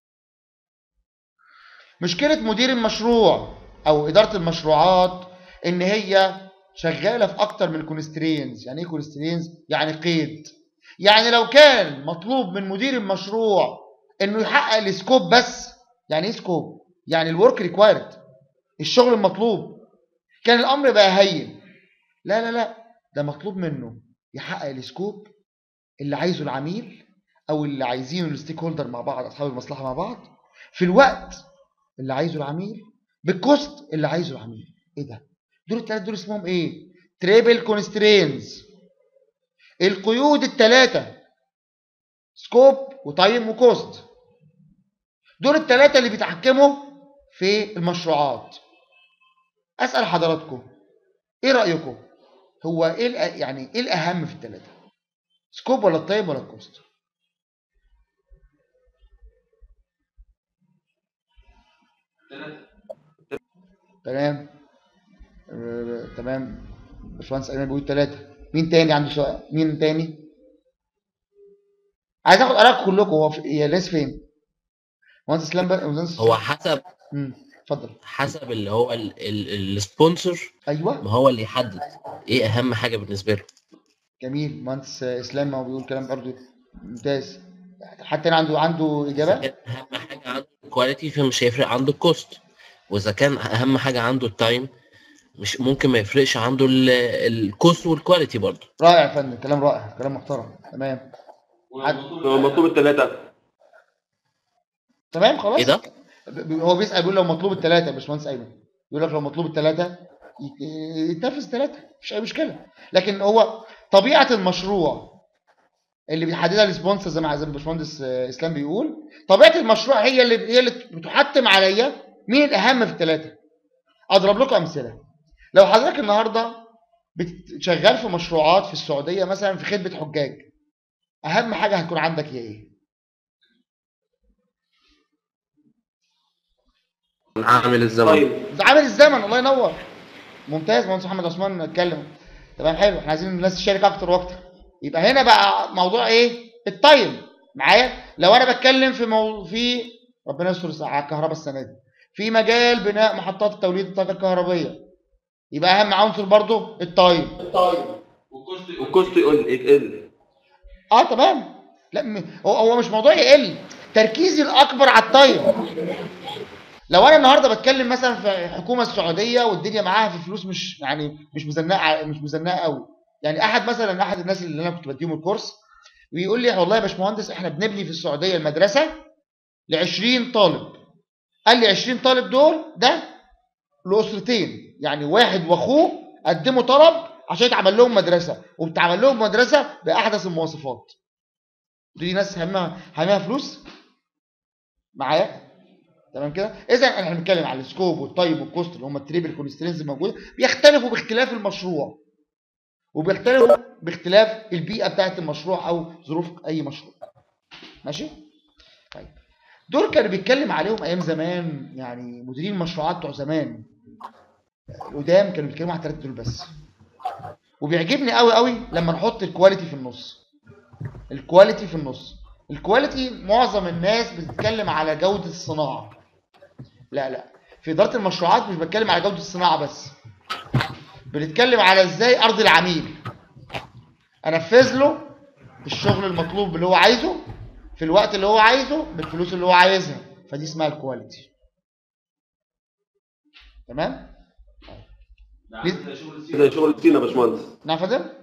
مشكله مدير المشروع او اداره المشروعات ان هي شغاله في اكتر من كونسترينز يعني ايه كونسترينز يعني قيد يعني لو كان مطلوب من مدير المشروع انه يحقق السكوب بس يعني ايه سكوب يعني الورك ريكوايرد الشغل المطلوب كان الامر بقى هين لا لا لا ده مطلوب منه يحقق السكوب اللي عايزه العميل او اللي عايزينه الستيك هولدر مع بعض اصحاب المصلحه مع بعض في الوقت اللي عايزه العميل بالكوست اللي عايزه العميل ايه ده دول الثلاثه دول اسمهم ايه تريبل كونسترينز القيود الثلاثه سكوب وتايم وكوست دول الثلاثه اللي بيتحكموا في المشروعات اسال حضراتكم ايه رايكم هو ايه يعني ايه الاهم في الثلاثه سكوب ولا التايم ولا الكوست تمام آه، تمام باشمهندس ايمن بيقول ثلاثه مين تاني عنده سؤال مين تاني عايز اخد ارائكم كلكم هو في... يا ناس فين مهندس اسلام بقى مهندس هو حسب امم اتفضل حسب اللي هو السبونسر ايوه ما هو اللي يحدد ايه اهم حاجه بالنسبه له جميل مهندس اسلام ما هو بيقول كلام برضه ممتاز حتى انا عنده عنده اذا اجابه كان اهم حاجه عنده الكواليتي فمش هيفرق عنده الكوست واذا كان اهم حاجه عنده التايم مش ممكن ما يفرقش عنده الكوست والكواليتي برضه رائع يا فندم كلام رائع كلام محترم تمام هو مطلوب الثلاثه تمام خلاص ايه ده؟ ب- ب- هو بيسال بيقول لو مطلوب الثلاثه يا باشمهندس ايمن يقول لك لو مطلوب الثلاثه يتنفذ ثلاثه مفيش اي مشكله لكن هو طبيعه المشروع اللي بيحددها السبونسر زي ما زي ما الباشمهندس آه، اسلام بيقول طبيعه المشروع هي اللي هي اللي بتحتم عليا مين الاهم في الثلاثه اضرب لكم امثله لو حضرتك النهارده بت- شغال في مشروعات في السعوديه مثلا في خدمه حجاج اهم حاجه هتكون عندك هي ايه عامل الزمن طيب ده عامل الزمن الله ينور ممتاز مهندس محمد عثمان اتكلم تمام حلو احنا عايزين الناس تشارك اكتر واكتر يبقى هنا بقى موضوع ايه التايم معايا لو انا بتكلم في مو... في ربنا يستر على الكهرباء السنه دي في مجال بناء محطات توليد الطاقه الكهربائيه يبقى اهم عنصر برضو التايم والكوست يقل يقل اه تمام لا م- هو هو مش موضوع يقل تركيزي الاكبر على التايم لو انا النهارده بتكلم مثلا في الحكومه السعوديه والدنيا معاها في فلوس مش يعني مش مزنقه مش مزنقه قوي يعني احد مثلا احد الناس اللي انا كنت بديهم الكورس ويقول لي والله يا باشمهندس احنا بنبني في السعوديه المدرسه ل 20 طالب قال لي 20 طالب دول ده لاسرتين يعني واحد واخوه قدموا طلب عشان يتعمل لهم مدرسه وبتعمل لهم مدرسه باحدث المواصفات دي ناس همها همها فلوس معايا تمام كده اذا احنا بنتكلم على السكوب والتايم والكوست اللي هم التريبل كونسترينز الموجوده بيختلفوا باختلاف المشروع وبيختلفوا باختلاف البيئه بتاعه المشروع او ظروف اي مشروع ماشي طيب دول كانوا بيتكلم عليهم ايام زمان يعني مديرين المشروعات بتوع زمان القدام كانوا بيتكلموا على الثلاثه دول بس وبيعجبني قوي قوي لما نحط الكواليتي في النص الكواليتي في النص الكواليتي معظم الناس بتتكلم على جودة الصناعة لا لا في إدارة المشروعات مش بتكلم على جودة الصناعة بس بنتكلم على ازاي ارضي العميل انفذ له الشغل المطلوب اللي هو عايزه في الوقت اللي هو عايزه بالفلوس اللي هو عايزها فدي اسمها الكواليتي تمام ده شغل الصين يا باشمهندس نعم يا فندم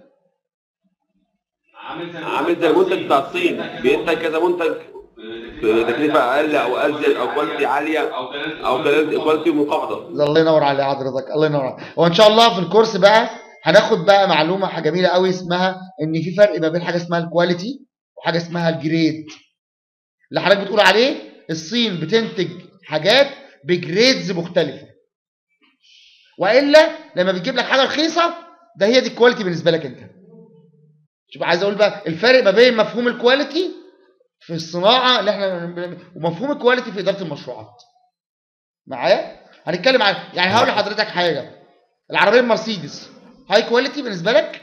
عامل زي المنتج بتاع الصين بينتج كذا منتج بتكلفه اقل او ازيد او كواليتي عاليه او كواليتي منخفضه الله ينور على حضرتك الله ينور عليك هو ان شاء الله في الكورس بقى هناخد بقى معلومه حاجه جميله قوي اسمها ان في فرق ما بين حاجه اسمها الكواليتي وحاجه اسمها الجريد اللي حضرتك بتقول عليه الصين بتنتج حاجات بجريدز مختلفه والا لما بتجيب لك حاجه رخيصه ده هي دي الكواليتي بالنسبه لك انت شوف عايز اقول بقى الفرق ما بين مفهوم الكواليتي في الصناعه اللي احنا ومفهوم الكواليتي في اداره المشروعات معايا هنتكلم عن يعني هقول لحضرتك حاجه العربيه المرسيدس هاي كواليتي بالنسبه لك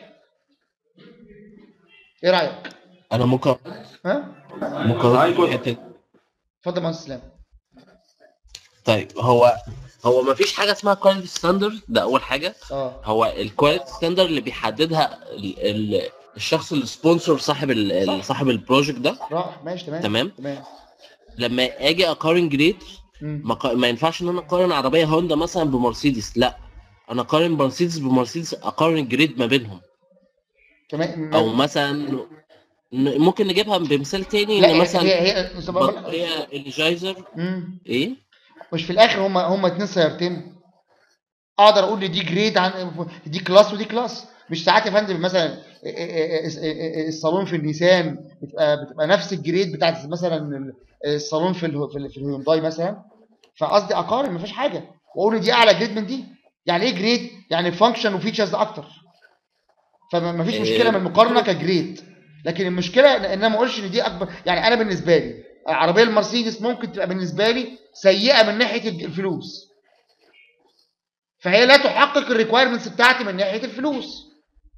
ايه رايك انا ممكن ها ممكن أضيف أيوة. حتة- اتفضل يا مهندس اسلام طيب هو هو ما فيش حاجه اسمها كواليتي ستاندرد ده اول حاجه اه هو الكواليتي ستاندرد اللي بيحددها ال ال الشخص السبونسر صاحب ال- صح. ال- صاحب البروجكت ده راح ماشي تمام تمام تمام لما اجي اقارن جريد مم. ما, ق- ما ينفعش ان انا اقارن عربيه هوندا مثلا بمرسيدس لا انا اقارن مرسيدس بمرسيدس اقارن الجريد ما بينهم تمام او مثلا ن- ممكن نجيبها بمثال تاني لا ان مثلا هي هي بطاريه الجايزر مم. ايه مش في الاخر هم هم اتنين سيارتين اقدر اقول ان دي جريد عن دي كلاس ودي كلاس مش ساعات يا فندم مثلا الصالون في النيسان بتبقى بتبقى نفس الجريد بتاعت مثلا الصالون في ال- في ال- في الهيونداي مثلا فقصدي اقارن ما فيش حاجه واقول إن دي اعلى جريد من دي يعني ايه جريد يعني فانكشن وفيتشرز اكتر فما فيش إيه. مشكله من المقارنه كجريد لكن المشكله ان انا ما اقولش ان دي اكبر يعني انا بالنسبه لي العربيه المرسيدس ممكن تبقى بالنسبه لي سيئه من ناحيه الفلوس فهي لا تحقق الريكوايرمنتس بتاعتي من ناحيه الفلوس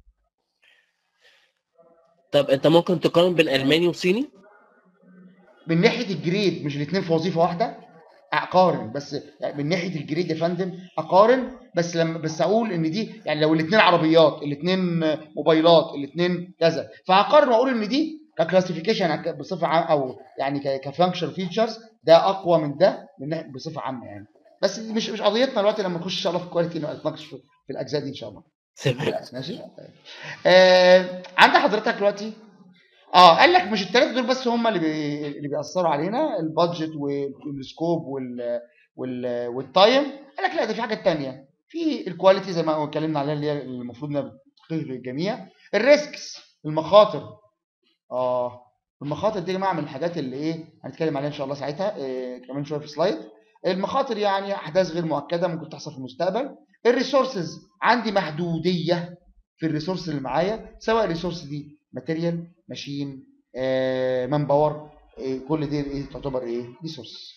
طب انت ممكن تقارن بين الماني وصيني من ناحيه الجريد مش الاثنين في وظيفه واحده اقارن بس يعني من ناحيه الجريد يا فندم اقارن بس لما بس اقول ان دي يعني لو الاثنين عربيات الاثنين موبايلات الاثنين كذا فهقارن واقول ان دي ككلاسيفيكيشن بصفه عامه او يعني كفانكشن فيتشرز ده اقوى من ده من ناحيه بصفه عامه يعني بس مش مش قضيتنا دلوقتي لما نخش ان شاء الله في الكواليتي نتناقش في في الاجزاء دي ان شاء الله تمام ماشي آه عند حضرتك دلوقتي اه قال لك مش الثلاثه دول بس هم اللي بي... اللي بيأثروا علينا البادجت والسكوب وال... وال... والتايم قال لك لا ده في حاجات تانية في الكواليتي زي ما اتكلمنا عليها اللي هي المفروض انها بتقيم للجميع الريسكس المخاطر اه المخاطر دي يا جماعه من الحاجات اللي ايه هنتكلم عليها ان شاء الله ساعتها إيه كمان شويه في سلايد المخاطر يعني احداث غير مؤكده ممكن تحصل في المستقبل الريسورسز عندي محدوديه في الريسورس اللي معايا سواء الريسورس دي ماتيريال ماشين مان باور كل دي ايه تعتبر ايه ريسورس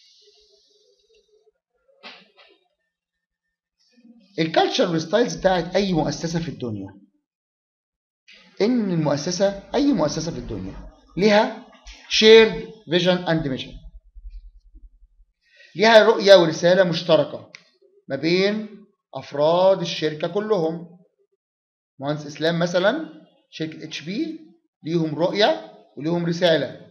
الكالتشر والستايلز بتاعت اي مؤسسه في الدنيا ان المؤسسه اي مؤسسه في الدنيا ليها شيرد فيجن اند ميشن ليها رؤيه ورساله مشتركه ما بين افراد الشركه كلهم مهندس اسلام مثلا شركه اتش بي ليهم رؤيه وليهم رساله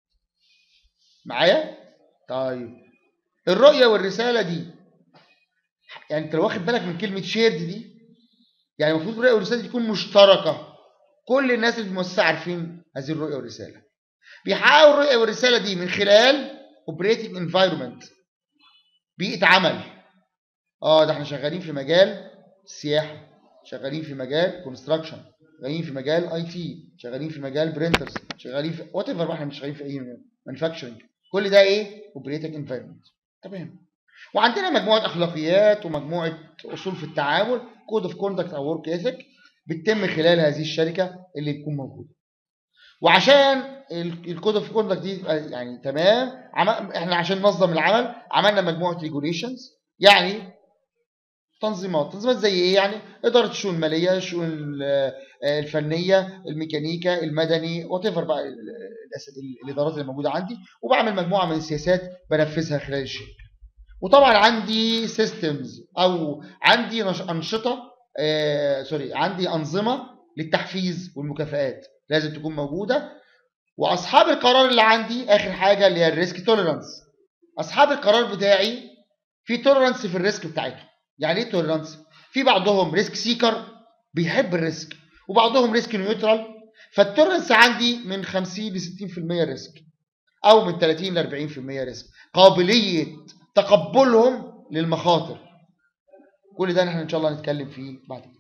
معايا طيب الرؤيه والرساله دي يعني انت لو واخد بالك من كلمه شيرد دي يعني المفروض الرؤيه والرساله دي تكون مشتركه كل الناس اللي في المؤسسه عارفين هذه الرؤيه والرساله بيحققوا الرؤيه والرساله دي من خلال اوبريتنج انفايرمنت بيئه عمل اه ده احنا شغالين في مجال السياحه شغالين في مجال كونستراكشن شغالين في مجال اي تي شغالين في مجال برينترز شغالين في وات ايفر احنا مش شغالين في اي مانيفاكتشرنج كل ده ايه اوبريتنج انفايرمنت تمام وعندنا مجموعه اخلاقيات ومجموعه اصول في التعامل كود اوف كوندكت او ورك ايثيك بتتم خلال هذه الشركه اللي تكون موجوده وعشان الكود اوف كوندكت دي تبقى يعني تمام عم- احنا عشان ننظم العمل عملنا مجموعه ريجوليشنز يعني تنظيمات تنظيمات زي ايه يعني اداره الشؤون الماليه الشؤون ال- الفنيه الميكانيكا المدني وات ايفر بقى ال- ال- الادارات اللي موجوده عندي وبعمل مجموعه من السياسات بنفذها خلال الشركه وطبعا عندي سيستمز او عندي نش- انشطه آه سوري عندي انظمه للتحفيز والمكافآت لازم تكون موجوده واصحاب القرار اللي عندي اخر حاجه اللي هي الريسك توليرانس اصحاب القرار بتاعي في توليرانس في الريسك بتاعتهم يعني ايه توليرانس في بعضهم ريسك سيكر بيحب الريسك وبعضهم ريسك نيوترال فالتوليرانس عندي من 50 ل 60% ريسك او من 30 ل 40% ريسك قابليه تقبلهم للمخاطر كل ده احنا ان شاء الله هنتكلم فيه بعد كده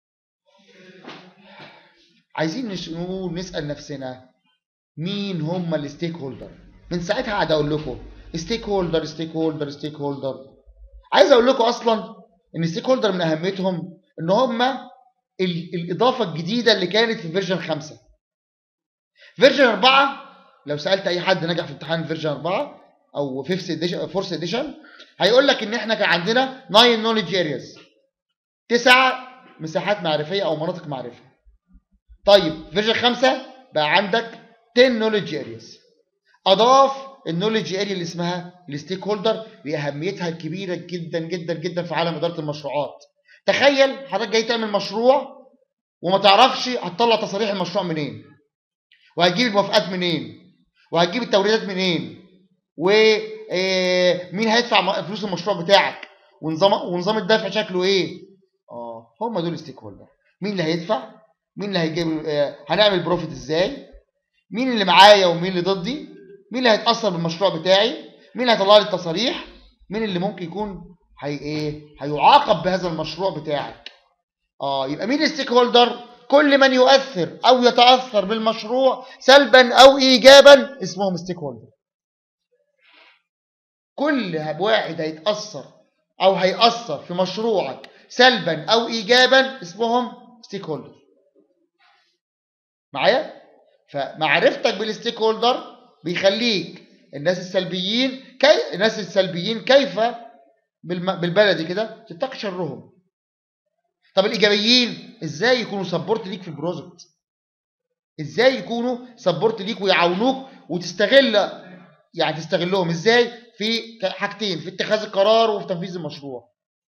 عايزين نش- نقول نسال نفسنا مين هم الستيك هولدر من ساعتها قاعد اقول لكم ستيك هولدر ستيك هولدر ستيك هولدر عايز اقول لكم اصلا ان ستيك هولدر من اهميتهم ان هم ال- الاضافه الجديده اللي كانت في فيرجن 5 فيرجن 4 لو سالت اي حد نجح في امتحان فيرجن 4 او 5 اديشن 4 اديشن هيقول لك ان احنا كان عندنا 9 نوليدج ارياز تسع مساحات معرفيه او مناطق معرفه طيب فيرجن 5 بقى عندك 10 نوليدج ارياز اضاف النوليدج اريا اللي اسمها الستيك هولدر باهميتها الكبيره جدا جدا جدا في عالم اداره المشروعات تخيل حضرتك جاي تعمل مشروع وما تعرفش هتطلع تصاريح المشروع منين وهتجيب الموافقات منين وهتجيب التوريدات منين ومين هيدفع م- فلوس المشروع بتاعك ونظام ونظام الدفع شكله ايه اه هم دول الستيك هولدر مين اللي هيدفع مين اللي هيجيب آه، هنعمل بروفيت ازاي مين اللي معايا ومين اللي ضدي مين اللي هيتاثر بالمشروع بتاعي مين اللي هيطلع لي التصاريح مين اللي ممكن يكون هي ايه هيعاقب بهذا المشروع بتاعك اه يبقى مين الستيك هولدر كل من يؤثر او يتاثر بالمشروع سلبا او ايجابا اسمهم ستيك هولدر كل واحد هيتاثر او هيأثر في مشروعك سلبا او ايجابا اسمهم ستيك هولدر معايا فمعرفتك بالستيك هولدر بيخليك الناس السلبيين كي... الناس السلبيين كيف بالم... بالبلدي كده تتقي شرهم طب الايجابيين ازاي يكونوا سبورت ليك في البروجكت ازاي يكونوا سبورت ليك ويعاونوك وتستغل يعني تستغلهم ازاي في حاجتين في اتخاذ القرار وفي تنفيذ المشروع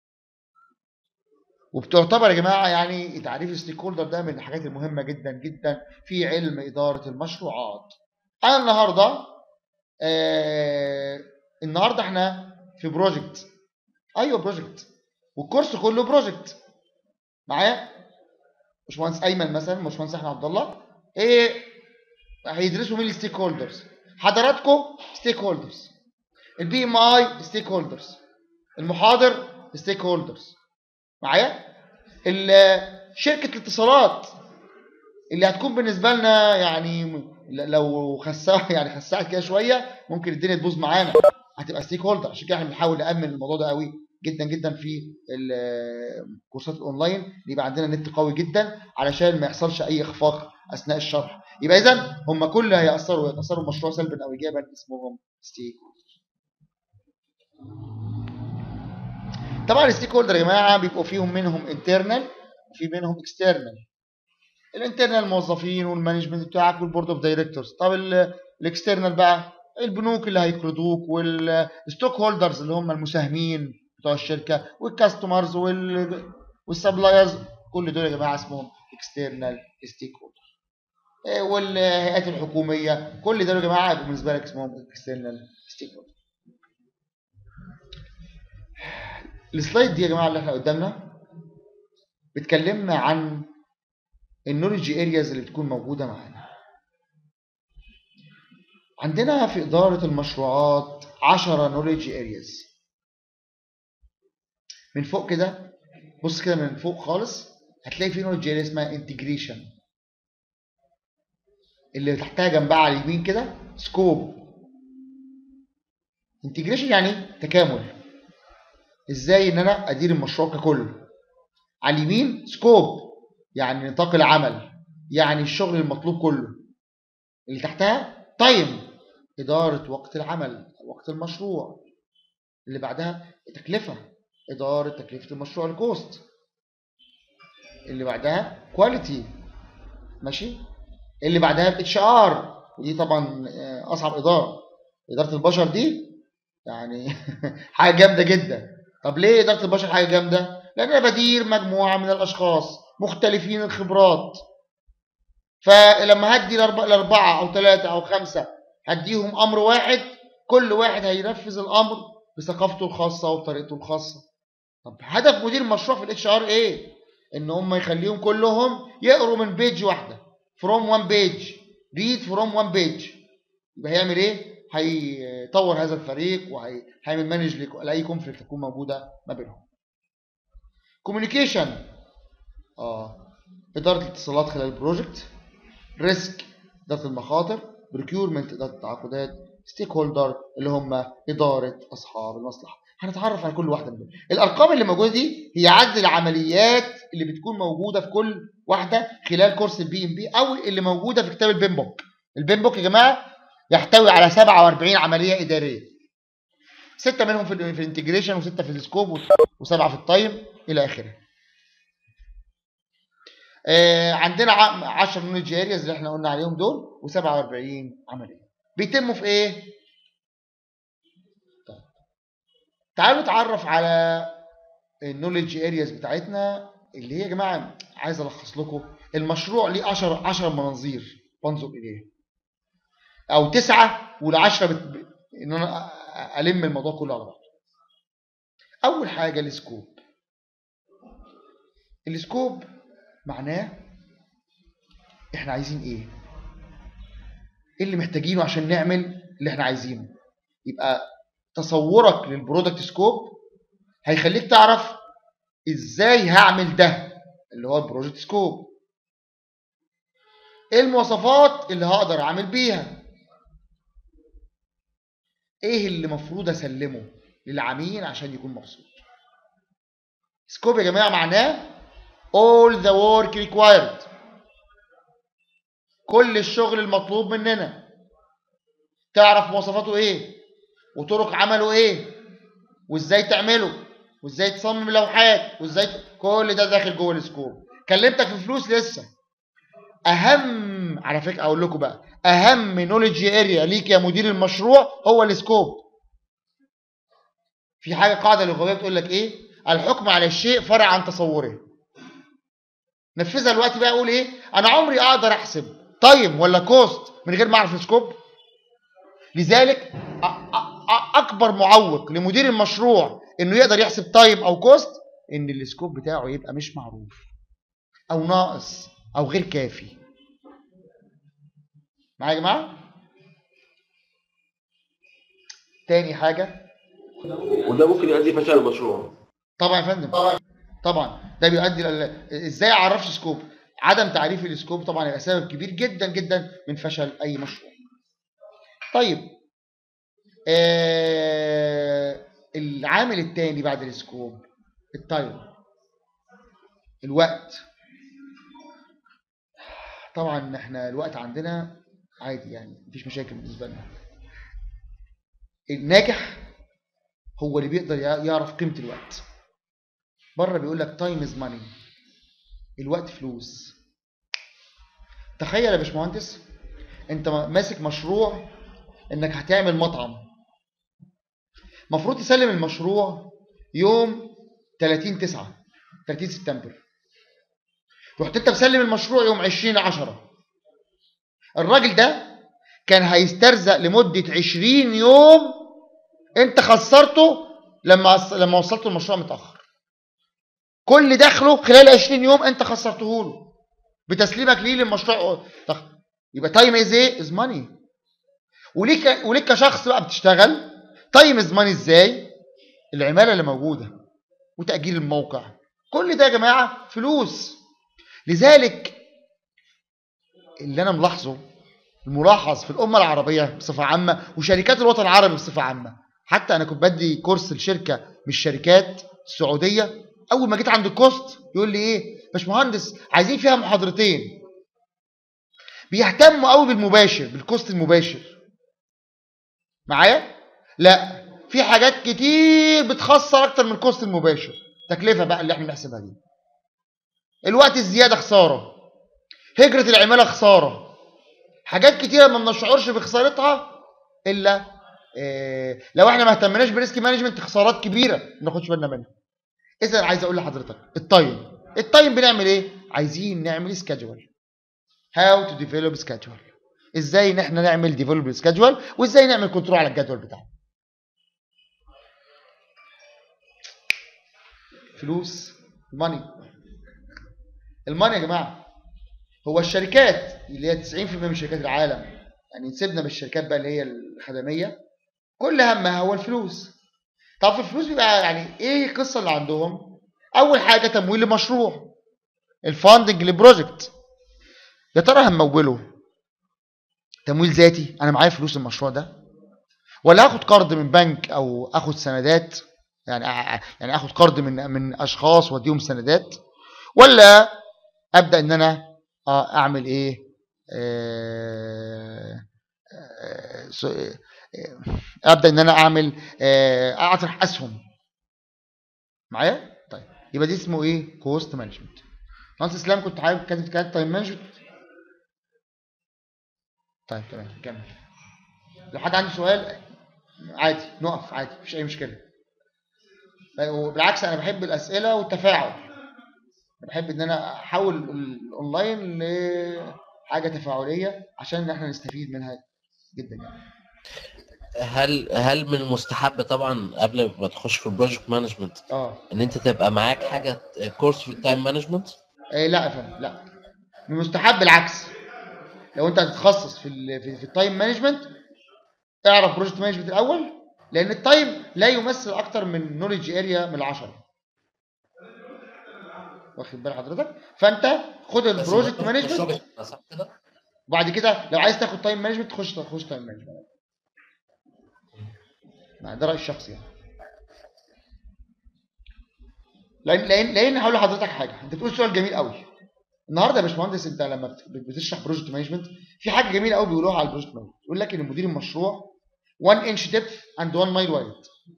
وبتعتبر يا جماعه يعني تعريف الستيك هولدر ده من الحاجات المهمه جدا جدا في علم اداره المشروعات انا النهارده آه النهارده احنا في بروجكت ايوه بروجكت والكورس كله بروجكت معايا باشمهندس ايمن مثلا باشمهندس احمد عبد الله ايه هيدرسوا مين الستيك هولدرز حضراتكم ستيك هولدرز البي ام اي ستيك هولدرز المحاضر ستيك هولدرز معايا ال- شركه الاتصالات اللي هتكون بالنسبه لنا يعني ل- لو خسها يعني خسعت كده شويه ممكن الدنيا تبوظ معانا هتبقى ستيك هولدر عشان كده احنا بنحاول نامن الموضوع ده قوي جدا جدا في الكورسات الاونلاين اللي يبقى عندنا نت قوي جدا علشان ما يحصلش اي اخفاق اثناء الشرح يبقى اذا هم كل هيأثروا يتأثروا المشروع سلبا او ايجابا اسمهم ستيك طبعا الستيك هولدر يا جماعه بيبقوا فيهم منهم انترنال وفي منهم اكسترنال الانترنال الموظفين والمانجمنت بتاعك والبورد اوف دايركتورز طب الاكسترنال بقى البنوك اللي هيقرضوك والستوك هولدرز اللي هم المساهمين بتوع الشركه والكاستمرز وال والسبلايرز كل دول يا جماعه اسمهم اكسترنال ستيك هولدر والهيئات الحكوميه كل دول يا جماعه يبقوا بالنسبه لك اسمهم اكسترنال ستيك هولدر السلايد دي يا جماعه اللي احنا قدامنا بتكلمنا عن النولج ارياز اللي بتكون موجوده معانا عندنا في اداره المشروعات 10 نولج ارياز من فوق كده بص كده من فوق خالص هتلاقي في نولج اريا اسمها انتجريشن اللي تحتها جنبها على اليمين كده سكوب انتجريشن يعني تكامل ازاي ان انا ادير المشروع ككل على اليمين سكوب يعني نطاق العمل يعني الشغل المطلوب كله اللي تحتها تايم إدارة وقت العمل وقت المشروع اللي بعدها تكلفة إدارة تكلفة المشروع الكوست اللي بعدها كواليتي ماشي اللي بعدها الاتش ار ودي طبعا أصعب إدارة إدارة البشر دي يعني حاجة جامدة جدا طب ليه إدارة البشر حاجة جامدة؟ لأن أنا بدير مجموعة من الأشخاص مختلفين الخبرات فلما هدي الأربعة أو ثلاثة أو خمسة هديهم أمر واحد كل واحد هينفذ الأمر بثقافته الخاصة وبطريقته الخاصة طب هدف مدير المشروع في الاتش ار ايه؟ ان هم يخليهم كلهم يقروا من بيج واحده فروم وان بيج ريد فروم وان بيج يبقى هيعمل ايه؟ هيطور هذا الفريق وهيعمل مانج لاي كونفليكت تكون موجوده ما بينهم. كوميونيكيشن اه اداره الاتصالات خلال البروجكت ريسك اداره المخاطر بريكيورمنت اداره التعاقدات ستيك هولدر اللي هم اداره اصحاب المصلحه هنتعرف على كل واحده منهم الارقام اللي موجوده دي هي عدد العمليات اللي بتكون موجوده في كل واحده خلال كورس البي ام بي او اللي موجوده في كتاب البين بوك البين بوك يا جماعه يحتوي على 47 عمليه اداريه سته منهم في, ال في الانتجريشن وسته في السكوب وسبعه في التايم الى اخره آه عندنا 10 نولج ارياز اللي احنا قلنا عليهم دول و47 عمليه بيتموا في ايه طيب. تعالوا نتعرف على النولج ارياز بتاعتنا اللي هي يا جماعه عايز الخص لكم المشروع ليه 10 10 مناظير بنظر اليه او تسعه والعشره بت... ان انا الم الموضوع كله على بعضه اول حاجه السكوب السكوب معناه احنا عايزين ايه ايه اللي محتاجينه عشان نعمل اللي احنا عايزينه يبقى تصورك للبرودكت سكوب هيخليك تعرف ازاي هعمل ده اللي هو البروجكت سكوب ايه المواصفات اللي هقدر اعمل بيها ايه اللي المفروض اسلمه للعميل عشان يكون مبسوط سكوب يا جماعه معناه all the work required كل الشغل المطلوب مننا تعرف مواصفاته ايه وطرق عمله ايه وازاي تعمله وازاي تصمم لوحات وازاي كل ده داخل جوه السكوب كلمتك في فلوس لسه اهم على فكره اقول لكم بقى اهم نولج اريا ليك يا مدير المشروع هو السكوب في حاجه قاعده لغويه بتقول لك ايه الحكم على الشيء فرع عن تصوره نفذها الوقت بقى اقول ايه انا عمري اقدر احسب تايم ولا كوست من غير ما اعرف السكوب لذلك اكبر معوق لمدير المشروع انه يقدر يحسب تايم او كوست ان السكوب بتاعه يبقى مش معروف او ناقص او غير كافي معايا يا جماعه تاني حاجه وده ممكن يؤدي فشل المشروع طبعا يا فندم طبعا ده بيؤدي لل... ازاي اعرفش سكوب عدم تعريف السكوب طبعا يبقى سبب كبير جدا جدا من فشل اي مشروع طيب آه العامل الثاني بعد السكوب التايم الوقت طبعا احنا الوقت عندنا عادي يعني مفيش مشاكل بالنسبه لنا الناجح هو اللي بيقدر يعرف قيمه الوقت بره بيقول لك تايم از ماني الوقت فلوس تخيل يا باشمهندس انت ماسك مشروع انك هتعمل مطعم المفروض تسلم المشروع يوم 30 9 30 سبتمبر رحت انت مسلم المشروع يوم 20 10 الراجل ده كان هيسترزق لمدة 20 يوم انت خسرته لما لما وصلت المشروع متأخر كل دخله خلال 20 يوم انت خسرته له بتسليمك ليه للمشروع يبقى تايم از ايه از ماني وليك وليك كشخص بقى بتشتغل تايم از ماني ازاي العماله اللي موجوده وتاجير الموقع كل ده يا جماعه فلوس لذلك اللي انا ملاحظه الملاحظ في الامه العربيه بصفه عامه وشركات الوطن العربي بصفه عامه حتى انا كنت بدي كورس لشركه من الشركات السعوديه اول ما جيت عند الكوست يقول لي ايه باشمهندس عايزين فيها محاضرتين بيهتموا قوي بالمباشر بالكوست المباشر معايا لا في حاجات كتير بتخسر اكتر من الكوست المباشر تكلفه بقى اللي احنا بنحسبها دي الوقت الزياده خساره هجره العماله خساره حاجات كتيره ما بنشعرش بخسارتها الا إيه لو احنا ما اهتمناش بريسك مانجمنت خسارات كبيره ما ناخدش بالنا منها اذا عايز اقول لحضرتك التايم التايم بنعمل ايه عايزين نعمل سكادجول هاو تو ديفلوب سكادجول ازاي ان احنا نعمل ديفلوب سكادجول وازاي نعمل كنترول على الجدول بتاعنا فلوس ماني الماني يا جماعه هو الشركات اللي هي 90% من شركات العالم يعني نسيبنا من الشركات بقى اللي هي الخدميه كل همها هو الفلوس طب في الفلوس بيبقى يعني ايه القصه اللي عندهم اول حاجه تمويل لمشروع الفاندنج لبروجكت يا ترى هنموله تمويل ذاتي انا معايا فلوس المشروع ده ولا اخد قرض من بنك او اخد سندات يعني أ- يعني اخد قرض من من اشخاص واديهم سندات ولا ابدا ان انا آه، اعمل ايه آه، آه، س- آه، ابدا ان انا اعمل آه، اطرح اسهم معايا طيب يبقى دي اسمه ايه كوست مانجمنت ناقص اسلام كنت حابب كانت كانت تايم مانجمنت طيب تمام كمل لو حد عنده سؤال عادي نقف عادي مفيش اي مشكله وبالعكس انا بحب الاسئله والتفاعل أنا بحب ان انا احول الاونلاين لحاجه تفاعليه عشان احنا نستفيد منها جدا يعني هل هل من المستحب طبعا قبل ما تخش في البروجكت مانجمنت اه ان انت تبقى معاك حاجه كورس في التايم مانجمنت إيه لا يا فندم لا من المستحب العكس لو انت هتتخصص في ال في, في التايم مانجمنت اعرف بروجكت مانجمنت الاول لان التايم لا يمثل اكتر من نوليدج اريا من العشرة واخد بال حضرتك فانت خد بس البروجكت ما- مانجمنت شغل، صح كده؟ وبعد كده لو عايز تاخد تايم مانجمنت تخش تخش تايم مانجمنت ده رايي الشخصي يعني لان لان لان هقول لحضرتك حاجه انت بتقول سؤال جميل قوي النهارده يا باشمهندس انت لما بت- بتشرح بروجكت مانجمنت في حاجه جميله قوي بيقولوها على البروجكت مانجمنت يقول لك ان مدير المشروع 1 انش ديبث اند 1 مايل وايد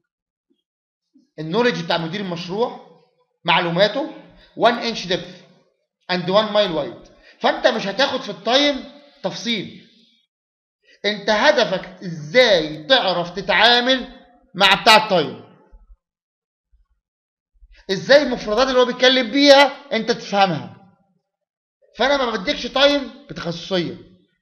النولج بتاع مدير المشروع معلوماته 1 انش ديبث اند 1 مايل وايد فانت مش هتاخد في التايم تفصيل انت هدفك ازاي تعرف تتعامل مع بتاع التايم ازاي المفردات اللي هو بيتكلم بيها انت تفهمها فانا ما بديكش تايم بتخصصيه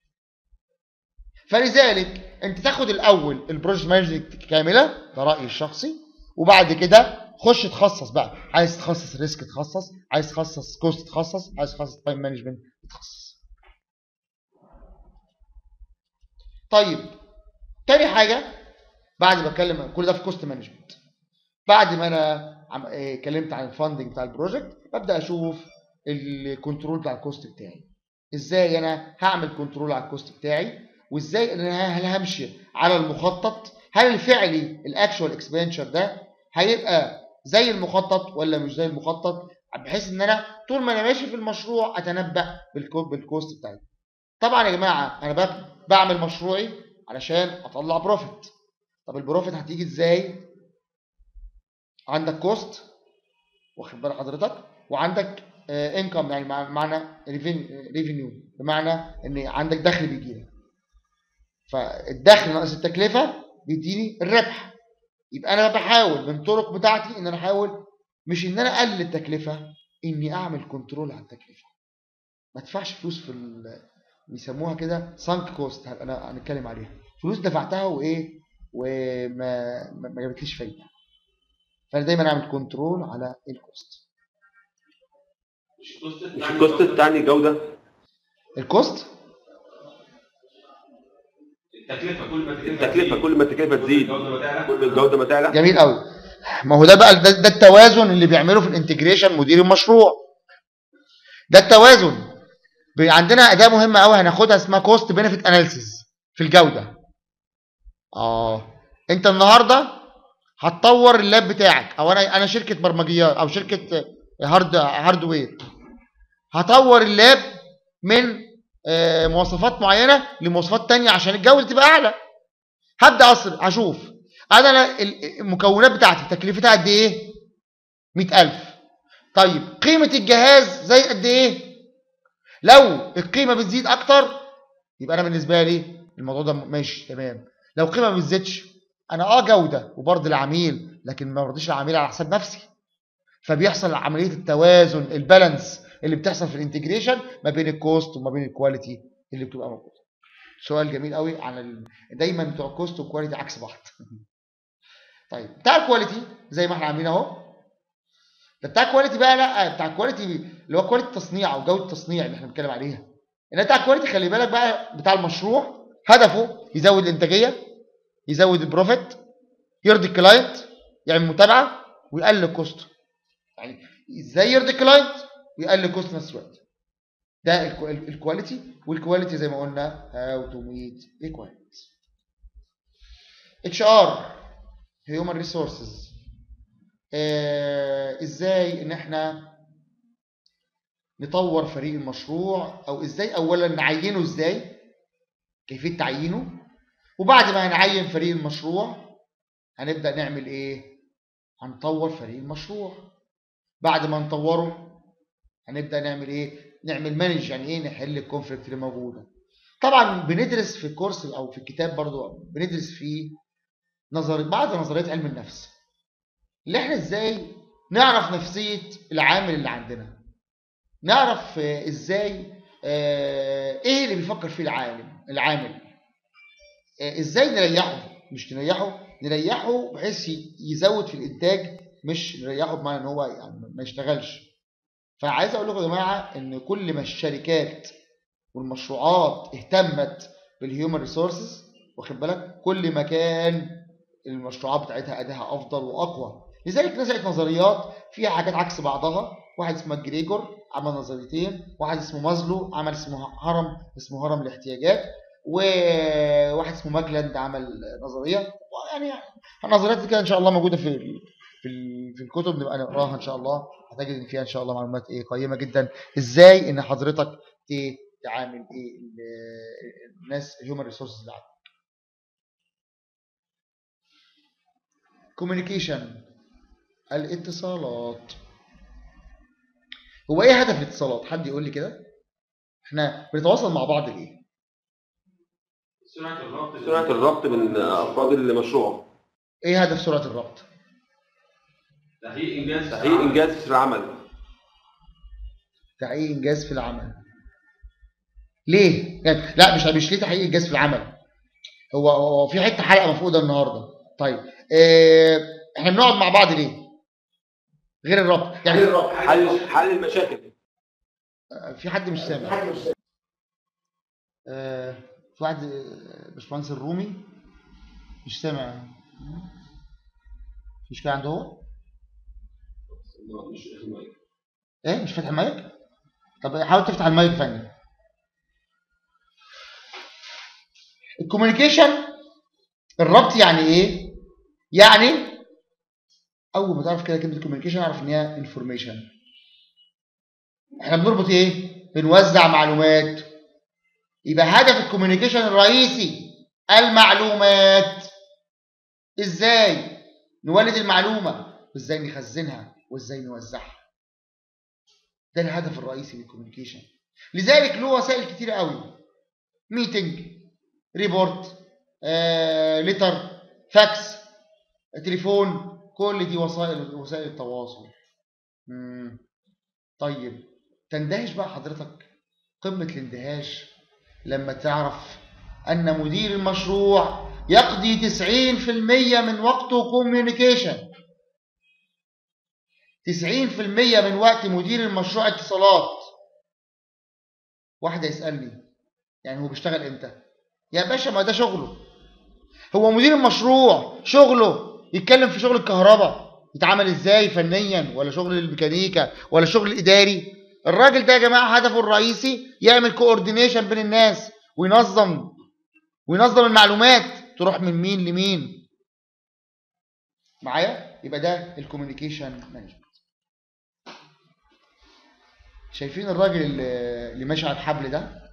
فلذلك انت تاخد الاول البروجكت مانجمنت كامله ده رايي الشخصي وبعد كده خش تخصص بقى عايز تخصص ريسك تخصص عايز تخصص كوست تخصص عايز تخصص تايم مانجمنت تخصص طيب تاني حاجه بعد ما اتكلم كل ده في كوست مانجمنت بعد ما انا عم- إيه، اتكلمت عن الفاندنج بتاع البروجكت ببدا اشوف الكنترول بتاع الكوست بتاعي ازاي انا هعمل كنترول على الكوست بتاعي وازاي انا هل همشي على المخطط هل الفعلي الاكشوال اكسبنشر ده هيبقى زي المخطط ولا مش زي المخطط بحيث ان انا طول ما انا ماشي في المشروع اتنبأ بالكو- بالكوست بتاعي طبعا يا جماعه انا ب- بعمل مشروعي علشان اطلع بروفيت طب البروفيت هتيجي ازاي عندك كوست واخد بال حضرتك وعندك انكم يعني مع- معنى ريفينيو بمعنى ان عندك دخل بيجي لك فالدخل ناقص التكلفه بيديني الربح يبقى انا بحاول من الطرق بتاعتي ان انا احاول مش ان انا اقلل التكلفه اني اعمل كنترول على التكلفه ما ادفعش فلوس في ال- بيسموها كده سانك كوست انا هنتكلم عليها فلوس دفعتها وايه وما ما ما جابتليش فايده فانا دايما اعمل كنترول على الكوست مش الكوست الثاني جوده الكوست التكلفه كل ما التكلفه كل ما التكلفه تزيد كل الجوده ما تعلى جميل قوي ما هو ده بقى ده, ده التوازن اللي بيعمله في الانتجريشن مدير المشروع ده التوازن ب- عندنا اداه مهمه قوي هناخدها اسمها كوست بينفيت اناليسيز في الجوده اه انت النهارده هتطور اللاب بتاعك او انا انا شركه برمجيات او شركه هارد هاردوير هطور اللاب من آه، مواصفات معينه لمواصفات تانية عشان الجوده تبقى اعلى هبدا اصل هشوف انا لا- ال- المكونات بتاعتي تكلفتها قد ايه 100000 طيب قيمه الجهاز زي قد ايه لو القيمه بتزيد اكتر يبقى انا بالنسبه لي الموضوع ده ماشي تمام لو القيمه ما بتزيدش انا اه جوده وبرضه العميل لكن ما برضيش العميل على حساب نفسي فبيحصل عمليه التوازن البالانس اللي بتحصل في الانتجريشن ما بين الكوست وما بين الكواليتي اللي بتبقى موجوده سؤال جميل قوي عن ال... دايما بتوع الكوست والكواليتي عكس بعض طيب بتاع الكواليتي زي ما احنا عاملين اهو ده بتاع الكواليتي بقى لا بتاع الكواليتي اللي هو كواليتي التصنيع او جوده التصنيع اللي احنا بنتكلم عليها ان بتاع الكواليتي خلي بالك بقى بتاع المشروع هدفه يزود الانتاجيه يزود البروفيت يرضي الكلاينت يعمل متابعه ويقلل الكوست يعني ازاي يرضي الكلاينت ويقلل الكوست في نفس الوقت ده الكو- ال- الكواليتي والكواليتي زي ما قلنا هاو تو ميت ايكواليتي اتش ار هيومن ريسورسز ازاي ان احنا نطور فريق المشروع او ازاي اولا نعينه ازاي كيفيه تعيينه وبعد ما هنعين فريق المشروع هنبدا نعمل ايه هنطور فريق المشروع بعد ما نطوره هنبدا نعمل ايه نعمل مانج يعني ايه نحل الكونفليكت اللي موجوده طبعا بندرس في الكورس او في الكتاب برضو بندرس فيه نظر بعض نظريات علم النفس اللي احنا ازاي نعرف نفسيه العامل اللي عندنا نعرف آه، ازاي آه، ايه اللي بيفكر فيه العالم العامل آه، ازاي نريحه مش نريحه نريحه بحيث ي- يزود في الانتاج مش نريحه بمعنى ان هو يعني ما يشتغلش فعايز اقول لكم يا جماعه ان كل ما الشركات والمشروعات اهتمت بالهيومن ريسورسز واخد بالك كل ما كان المشروعات بتاعتها ادائها افضل واقوى لذلك نزلت نظريات فيها حاجات عكس بعضها واحد اسمه جريجور عمل نظريتين واحد اسمه مازلو عمل اسمه هرم اسمه هرم الاحتياجات وواحد اسمه ماجلاند عمل نظريه يعني النظريات دي كده ان شاء الله موجوده في ال- في ال- في الكتب نبقى نقراها ان شاء الله هتجد ان فيها ان شاء الله معلومات ايه قيمه جدا ازاي ان حضرتك ت- تعامل ايه ال- الناس الهيومن ريسورسز اللي عندك كوميونيكيشن الاتصالات هو ايه هدف الاتصالات حد يقول لي كده احنا بنتواصل مع بعض ليه سرعه الربط سرعة الربط بين أفراد المشروع ايه هدف سرعه الربط تحقيق انجاز تحقيق إنجاز في العمل تحقيق انجاز في العمل ليه يعني لا مش مش ليه تحقيق انجاز في العمل هو هو في حته حلقه مفقوده النهارده طيب اه احنا بنقعد مع بعض ليه غير الربط يعني حل حل المشاكل في حد مش سامع آه، في واحد آه، باشمهندس الرومي مش سامع في مشكله عنده هو ايه مش فاتح المايك طب حاول تفتح المايك ثاني الكوميونيكيشن الربط يعني ايه يعني اول ما تعرف كده كلمه كوميونيكيشن اعرف ان هي انفورميشن احنا بنربط ايه بنوزع معلومات يبقى هدف الكوميونيكيشن الرئيسي المعلومات ازاي نولد المعلومه وازاي نخزنها وازاي نوزعها ده الهدف الرئيسي للكوميونيكيشن لذلك له وسائل كتير قوي ميتنج ريبورت آه، ليتر فاكس تليفون كل دي وسائل وسائل التواصل مم. طيب تندهش بقى حضرتك قمة الاندهاش لما تعرف أن مدير المشروع يقضي 90% من وقته كوميونيكيشن 90% من وقت مدير المشروع اتصالات واحد يسألني يعني هو بيشتغل امتى يا باشا ما ده شغله هو مدير المشروع شغله يتكلم في شغل الكهرباء يتعامل ازاي فنيا ولا شغل الميكانيكا ولا شغل الاداري الراجل ده يا جماعه هدفه الرئيسي يعمل كوردينيشن بين الناس وينظم وينظم المعلومات تروح من مين لمين معايا يبقى ده الكوميونيكيشن مانجمنت شايفين الراجل اللي اللي ماشي على الحبل ده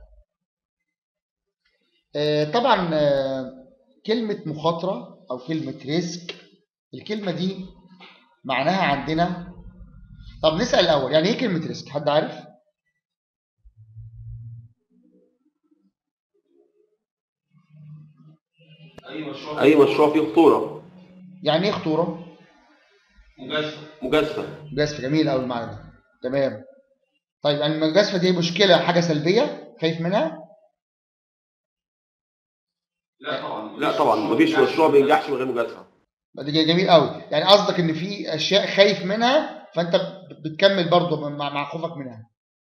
آه، طبعا آه، كلمة مخاطرة أو كلمة ريسك الكلمة دي معناها عندنا طب نسأل الأول يعني إيه كلمة ريسك حد عارف؟ اي مشروع أي مشروع فيه خطورة يعني إيه خطورة؟ مجازفه مجازفة مجازفة جميل أوي المعنى ده تمام طيب يعني المجازفة دي مشكلة حاجة سلبية خايف منها؟ لا طبعا لا طبعا مفيش مشروع بينجحش من غير مجازفة ده جميل قوي يعني قصدك ان في اشياء خايف منها فانت بتكمل برضه مع مع خوفك منها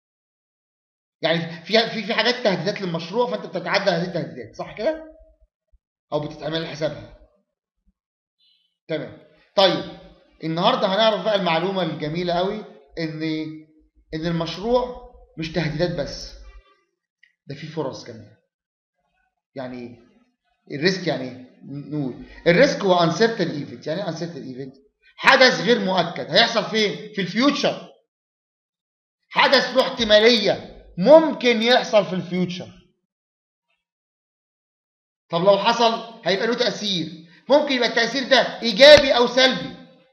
يعني في في في حاجات تهديدات للمشروع فانت بتتعدى هذه التهديدات صح كده او بتتعمل حسابها تمام طيب النهارده هنعرف بقى المعلومه الجميله قوي ان ان المشروع مش تهديدات بس ده فيه فرص كمان يعني ايه الريسك يعني ايه نقول الريسك هو uncertain ايفنت يعني ايه uncertain ايفنت حدث غير مؤكد هيحصل فين في الفيوتشر حدث له احتماليه ممكن يحصل في الفيوتشر طب لو حصل هيبقى له تاثير ممكن يبقى التاثير ده ايجابي او سلبي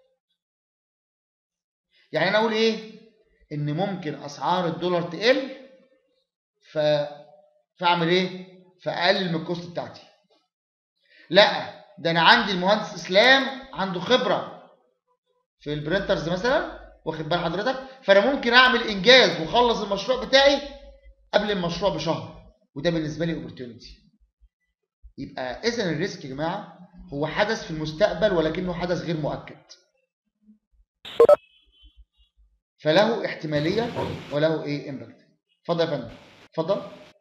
يعني انا اقول ايه ان ممكن اسعار الدولار تقل ف فاعمل ايه فاقلل من الكوست بتاعتي لا ده انا عندي المهندس اسلام عنده خبره في البرنترز مثلا واخد بال حضرتك فانا ممكن اعمل انجاز واخلص المشروع بتاعي قبل المشروع بشهر وده بالنسبه لي اوبورتيونيتي يبقى اذا الريسك يا جماعه هو حدث في المستقبل ولكنه حدث غير مؤكد فله احتماليه وله ايه امباكت اتفضل يا فندم اتفضل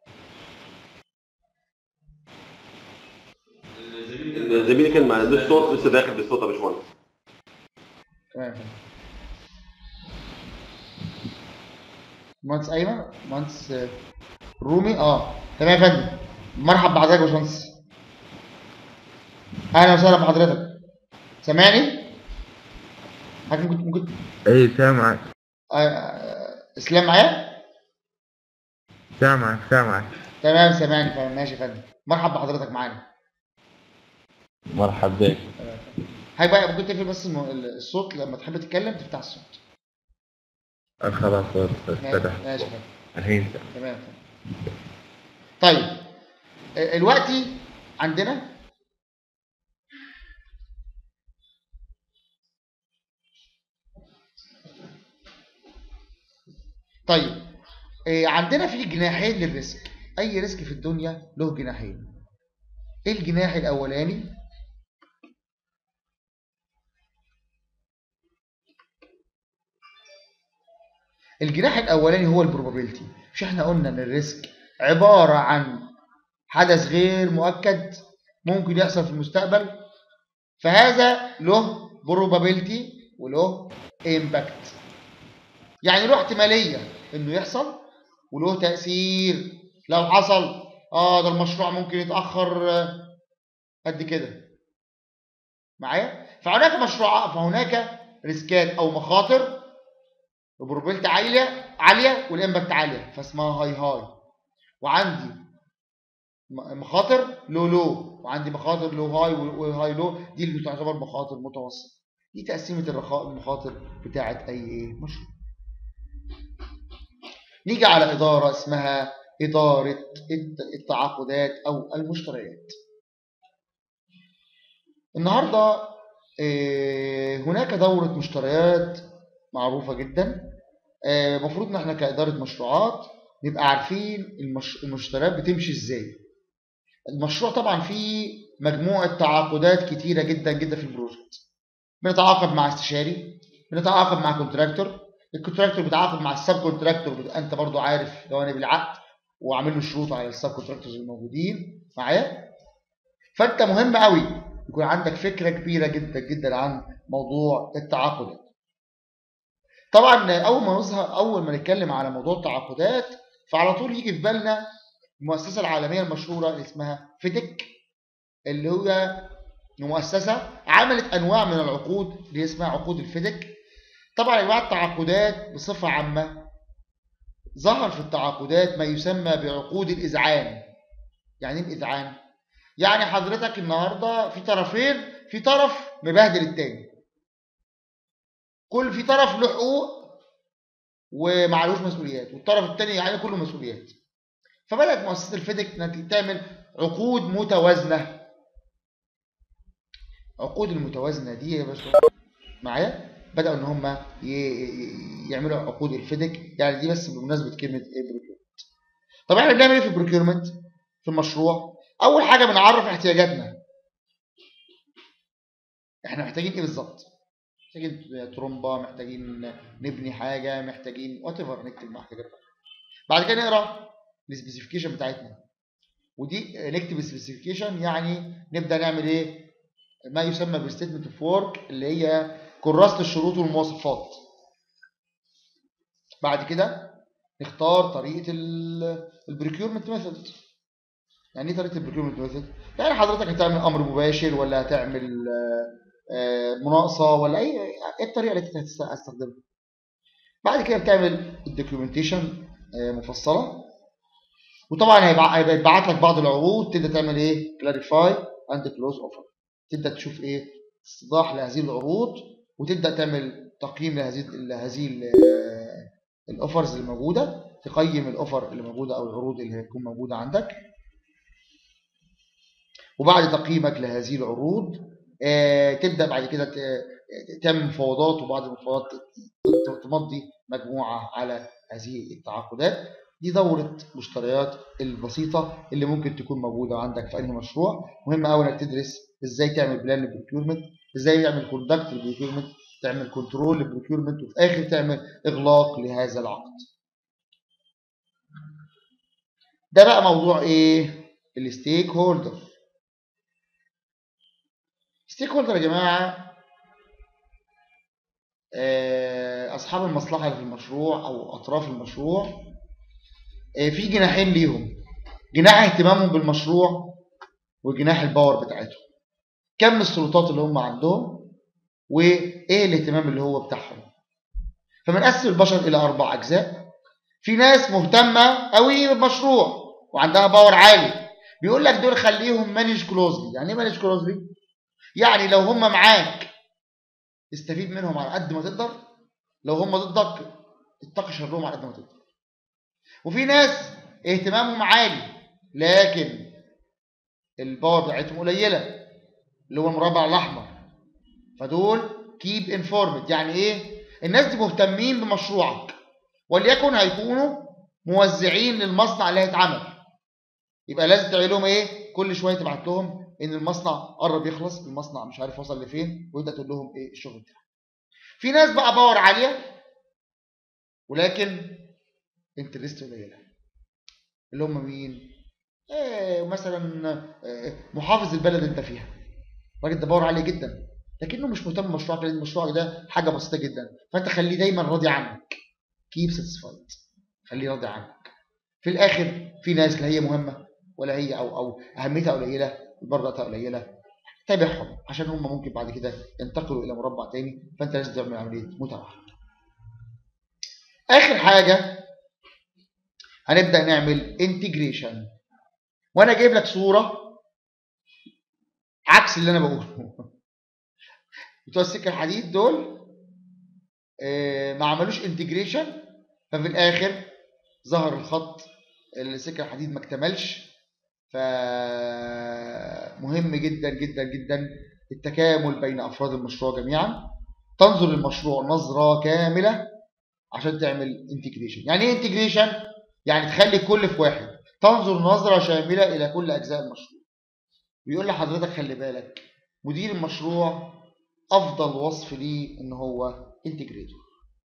زميلي كان ما عندوش صوت لسه داخل بالصوت يا باشمهندس تمام يا فندم مهندس ايمن مهندس آه، رومي اه تمام يا فندم مرحب بحضرتك يا باشمهندس اهلا وسهلا بحضرتك سامعني حضرتك ممكن ممكن ايه سامعك آه، آه، اسلام معايا سامعك سامعك تمام سامعني فندم ماشي يا فندم مرحب بحضرتك معانا مرحب بك هاي بقى ممكن تقفل بس الم- الصوت لما تحب تتكلم تفتح الصوت خلاص فتح ماشي يا فندم الحين تمام يا فندم. طيب آه، دلوقتي عندنا طيب آه، عندنا في جناحين للريسك اي ريسك في الدنيا له جناحين ايه الجناح الاولاني الجناح الاولاني هو البروبابيلتي مش احنا قلنا ان الريسك عبارة عن حدث غير مؤكد ممكن يحصل في المستقبل فهذا له probability وله impact يعني له احتمالية انه يحصل وله تأثير لو حصل اه ده المشروع ممكن يتأخر آه، قد كده معايا فهناك مشروع فهناك ريسكات او مخاطر البروبابيلتي عاليه عاليه والامباكت عاليه فاسمها هاي هاي وعندي م- مخاطر لو لو وعندي مخاطر لو هاي وهاي لو دي اللي تعتبر مخاطر متوسط دي تقسيمه الرخاء المخاطر بتاعه اي ايه مشروع نيجي على اداره اسمها اداره الت- التعاقدات او المشتريات النهارده آه، هناك دوره مشتريات معروفه جدا المفروض ان احنا كاداره مشروعات نبقى عارفين المش... المشتريات بتمشي ازاي المشروع طبعا فيه مجموعه تعاقدات كتيره جدا جدا في البروجكت بنتعاقد مع استشاري بنتعاقد مع كونتراكتور الكونتراكتور بيتعاقد مع السب كونتراكتور بت- انت برضو عارف جوانب العقد وعامل له شروط على السب كونتراكتورز الموجودين معايا فانت مهم قوي يكون عندك فكره كبيره جدا جدا عن موضوع التعاقدات طبعا اول ما نظهر اول ما نتكلم على موضوع التعاقدات فعلى طول يجي في بالنا المؤسسه العالميه المشهوره اللي اسمها فيدك اللي هي مؤسسه عملت انواع من العقود اللي اسمها عقود الفيدك طبعا انواع التعاقدات بصفه عامه ظهر في التعاقدات ما يسمى بعقود الاذعان يعني ايه الاذعان يعني حضرتك النهارده في طرفين في طرف مبهدل التاني كل في طرف له حقوق ومعلوش مسؤوليات والطرف الثاني يعني كله مسؤوليات فبدات مؤسسه الفيدك انها تعمل عقود متوازنه عقود المتوازنه دي يا باشا معايا بداوا ان هم ي- ي- يعملوا عقود الفيدك يعني دي بس بمناسبه كلمه بروكيورمنت طب احنا بنعمل ايه في البروكيورمنت في المشروع اول حاجه بنعرف احتياجاتنا احنا محتاجين ايه بالظبط محتاجين ترومبا محتاجين نبني حاجه محتاجين وات ايفر نكتب محتاجات بعد كده نقرا السبيسيفيكيشن بتاعتنا ودي نكتب السبيسيفيكيشن يعني نبدا نعمل ايه ما يسمى بالستيتمنت اوف ورك اللي هي كراسه الشروط والمواصفات بعد كده نختار طريقه البريكيورمنت ميثود يعني ايه طريقه البروكيورمنت ميثود يعني حضرتك هتعمل امر مباشر ولا هتعمل آه، آه، مناقصه ولا اي ايه الطريقه اللي انت هتست- هتستخدمها بعد كده بتعمل الدوكيومنتيشن مفصله وطبعا هيبع- هيبقى يتبعت لك بعض العروض تبدا تعمل ايه كلاريفاي اند كلوز اوفر تبدا تشوف ايه استيضاح لهذه العروض وتبدا تعمل تقييم لهذه لهذه ال- آه، الاوفرز اللي موجوده تقيم الاوفر اللي موجوده او العروض اللي هتكون موجوده عندك وبعد تقييمك لهذه العروض آه، تبدا بعد كده ت- تعمل مفاوضات وبعد المفاوضات ت- تمضي مجموعه على هذه التعاقدات دي دورة مشتريات البسيطة اللي ممكن تكون موجودة عندك في أي مشروع مهم قوي انك تدرس ازاي تعمل بلان للبروكيورمنت ازاي تعمل كوندكت للبروكيورمنت تعمل كنترول للبروكيورمنت وفي الاخر تعمل اغلاق لهذا العقد ده بقى موضوع ايه الستيك هولدر ستيك هولدر يا جماعه آه، اصحاب المصلحه اللي في المشروع او اطراف المشروع آه، في جناحين ليهم جناح اهتمامهم بالمشروع وجناح الباور بتاعتهم كم السلطات اللي هم عندهم وايه الاهتمام اللي هو بتاعهم فبنقسم البشر الى اربع اجزاء في ناس مهتمه قوي بالمشروع وعندها باور عالي بيقول لك دول خليهم مانج كلوزلي يعني ايه مانج كلوزلي يعني لو هم معاك استفيد منهم على قد ما تقدر لو هم ضدك اتقي شرهم على قد ما تقدر وفي ناس اهتمامهم عالي لكن الباور بتاعتهم قليله اللي هو المربع الاحمر فدول كيب انفورمد يعني ايه الناس دي مهتمين بمشروعك وليكن هيكونوا موزعين للمصنع اللي هيتعمل يبقى لازم تعمل لهم ايه كل شويه تبعت لهم ان المصنع قرب يخلص المصنع مش عارف وصل لفين ويبدا تقول لهم ايه الشغل بتاعه في ناس بقى باور عاليه ولكن انترست قليله اللي هم مين إيه مثلا إيه محافظ البلد انت فيها الراجل ده باور عالي جدا لكنه مش مهتم بمشروعك لان مشروعك ده حاجه بسيطه جدا فانت خليه دايما راضي عنك كيب ساتسفايد خليه راضي عنك في الاخر في ناس لا هي مهمه ولا هي او او اهميتها قليله برضه قليله تابعهم عشان هم ممكن بعد كده ينتقلوا الى مربع تاني فانت لازم تعمل عمليه متابعه اخر حاجه هنبدا نعمل انتجريشن وانا جايب لك صوره عكس اللي انا بقوله بتوع السكه الحديد دول آه، ما عملوش انتجريشن ففي الاخر ظهر الخط السكه الحديد ما اكتملش فمهم جدا جدا جدا التكامل بين افراد المشروع جميعا تنظر للمشروع نظره كامله عشان تعمل انتجريشن يعني ايه انتجريشن يعني تخلي كل في واحد تنظر نظره شامله الى كل اجزاء المشروع بيقول لحضرتك خلي بالك مدير المشروع افضل وصف ليه ان هو انتجريتور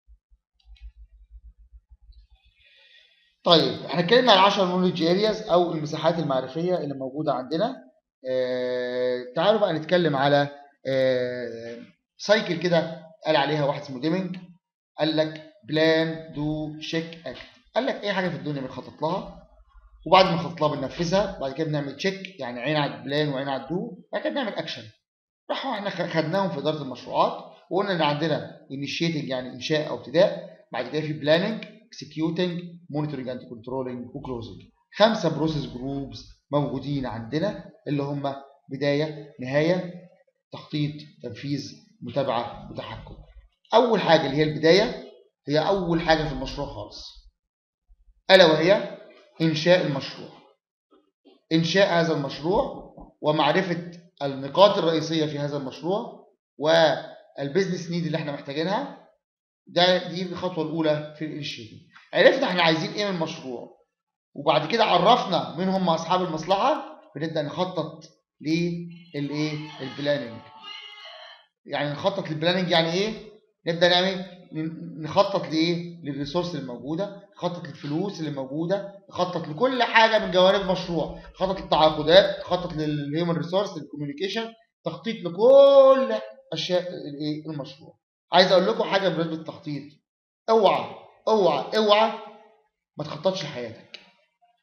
طيب احنا اتكلمنا عن 10 نولج ارياز او المساحات المعرفيه اللي موجوده عندنا آه تعالوا بقى نتكلم على آه سايكل كده قال عليها واحد اسمه ديمينج قال لك بلان دو تشيك اكت قال لك اي حاجه في الدنيا بنخطط لها وبعد ما نخطط لها بننفذها بعد كده بنعمل تشيك يعني عين على البلان وعين على الدو بعد كده بنعمل اكشن راحوا احنا خدناهم في اداره المشروعات وقلنا ان عندنا انيشيتنج يعني انشاء او ابتداء بعد كده في بلاننج اكسكيوتنج مونيتورنج اند كنترولنج وكلوزنج خمسه بروسيس جروبز موجودين عندنا اللي هم بدايه نهايه تخطيط تنفيذ متابعه وتحكم اول حاجه اللي هي البدايه هي اول حاجه في المشروع خالص الا وهي انشاء المشروع انشاء هذا المشروع ومعرفه النقاط الرئيسيه في هذا المشروع والبيزنس نيد اللي احنا محتاجينها ده دي الخطوه الاولى في الانشيتنج عرفنا احنا عايزين ايه من المشروع وبعد كده عرفنا مين هم اصحاب المصلحه بنبدا نخطط للايه البلاننج يعني نخطط للبلاننج يعني ايه نبدا نعمل نخطط لايه للريسورس اللي موجوده نخطط للفلوس اللي موجوده نخطط لكل حاجه من جوانب المشروع نخطط للتعاقدات نخطط للهيومن ريسورس للكوميونيكيشن تخطيط لكل اشياء الايه المشروع عايز اقول لكم حاجه بالنسبه للتخطيط اوعى اوعى اوعى ما تخططش لحياتك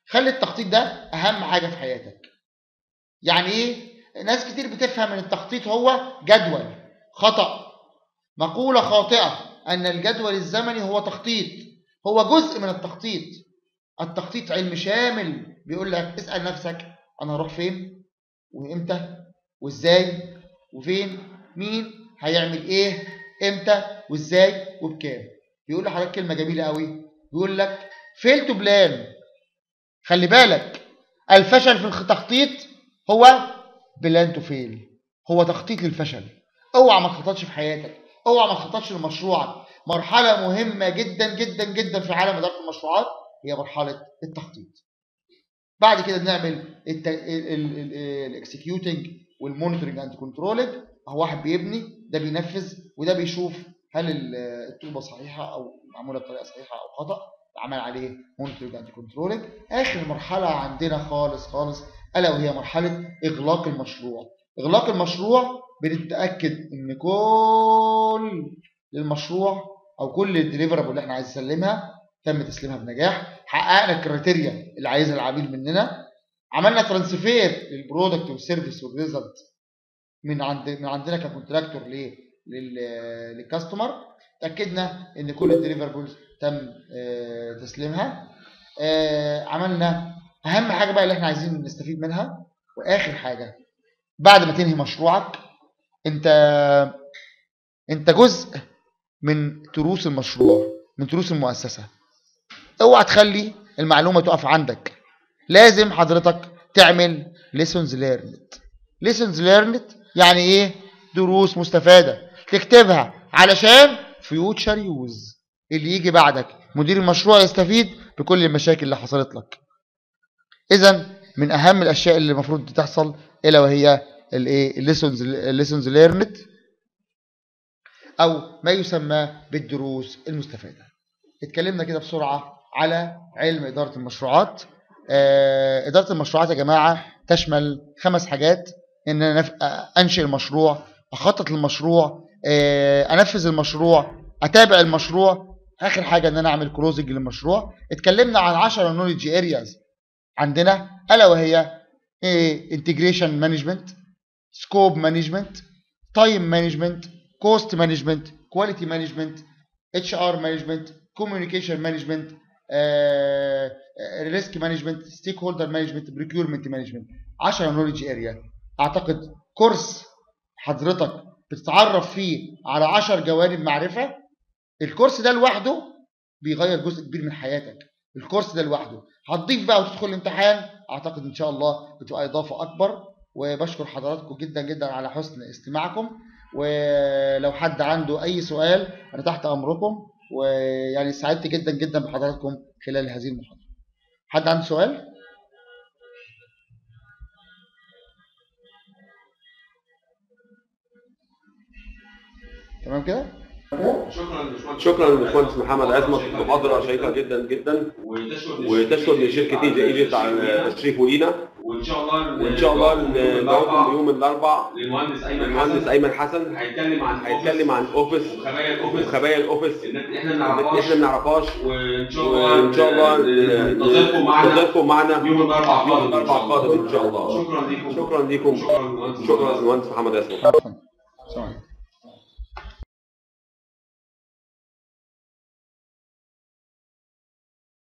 خلي التخطيط ده اهم حاجه في حياتك يعني ايه ناس كتير بتفهم ان التخطيط هو جدول خطأ مقولة خاطئة أن الجدول الزمني هو تخطيط هو جزء من التخطيط التخطيط علم شامل بيقول لك اسأل نفسك أنا هروح فين وإمتى وإزاي وفين مين هيعمل إيه إمتى وإزاي وبكام بيقول لحضرتك كلمة جميلة قوي بيقول لك فيل تو بلان خلي بالك الفشل في التخطيط هو بلان تو فيل هو تخطيط للفشل اوعى ما تخططش في حياتك اوعى ما تخططش لمشروعك مرحله مهمه جدا جدا جدا في عالم اداره المشروعات هي مرحله التخطيط بعد كده بنعمل الاكسكيوتنج والمونيتورنج اند كنترولنج هو واحد بيبني ده بينفذ وده بيشوف هل ال- الطوبه صحيحه او معموله بطريقه صحيحه او خطا عمل عليه مونيتورنج اند كنترولنج اخر مرحله عندنا خالص خالص الا وهي مرحله اغلاق المشروع اغلاق المشروع بنتاكد ان كل المشروع او كل الديليفرابل اللي احنا عايز نسلمها تم تسليمها بنجاح حققنا الكريتيريا اللي عايزها العميل مننا عملنا ترانسفير للبرودكت والسيرفيس والريزلت من عند من عندنا ككونتراكتور ليه لل- للكاستمر اتاكدنا ان كل الديليفربلز تم آه، تسليمها آه، عملنا اهم حاجه بقى اللي احنا عايزين نستفيد منها واخر حاجه بعد ما تنهي مشروعك انت انت جزء من تروس المشروع من تروس المؤسسه اوعى تخلي المعلومه تقف عندك لازم حضرتك تعمل lessons learned lessons learned يعني ايه دروس مستفاده تكتبها علشان future use اللي يجي بعدك مدير المشروع يستفيد بكل المشاكل اللي حصلت لك اذا من اهم الاشياء اللي المفروض تحصل الا وهي الايه lessons lessons learned او ما يسمى بالدروس المستفاده اتكلمنا كده بسرعه على علم اداره المشروعات آه، اداره المشروعات يا جماعه تشمل خمس حاجات ان انا نف- انشئ المشروع اخطط للمشروع آه، انفذ المشروع اتابع المشروع اخر حاجه ان انا اعمل كلوزنج للمشروع اتكلمنا عن 10 نولج ارياز عندنا الا وهي انتجريشن مانجمنت سكوب مانجمنت تايم مانجمنت كوست مانجمنت كواليتي مانجمنت اتش ار مانجمنت كوميونيكيشن مانجمنت ريسك مانجمنت ستيك هولدر مانجمنت بريكيورمنت مانجمنت 10 نولج اريا اعتقد كورس حضرتك بتتعرف فيه على 10 جوانب معرفه الكورس ده لوحده بيغير جزء كبير من حياتك الكورس ده لوحده هتضيف بقى وتدخل الامتحان اعتقد ان شاء الله بتبقى اضافه اكبر وبشكر حضراتكم جدا جدا على حسن استماعكم ولو حد عنده اي سؤال انا تحت امركم ويعني سعدت جدا جدا بحضراتكم خلال هذه المحاضره حد عنده سؤال تمام كده شكرا للباشمهندس شكرا للباشمهندس محمد عزمت محاضره شيقه جدا جدا وتشكر وتشكر لشركه ايجي ايجيبت على تشريفه لينا وان شاء الله وان شاء الله نجاوبكم يوم الاربعاء للمهندس ايمن المهندس حسن ايمن حسن هيتكلم عن هيتكلم عن اوفيس خبايا الاوفيس وخبايا الاوفيس اللي احنا اللي ما احنا نعرفهاش ما نعرفهاش وان شاء الله وان شاء الله ننتظركم معانا ننتظركم معانا يوم الاربعاء يوم القادم الاربعاء القادم ان شاء الله شكرا لكم شكرا لكم شكرا للمهندس شكرا للمهندس محمد عزمت عفوا سلام عليكم.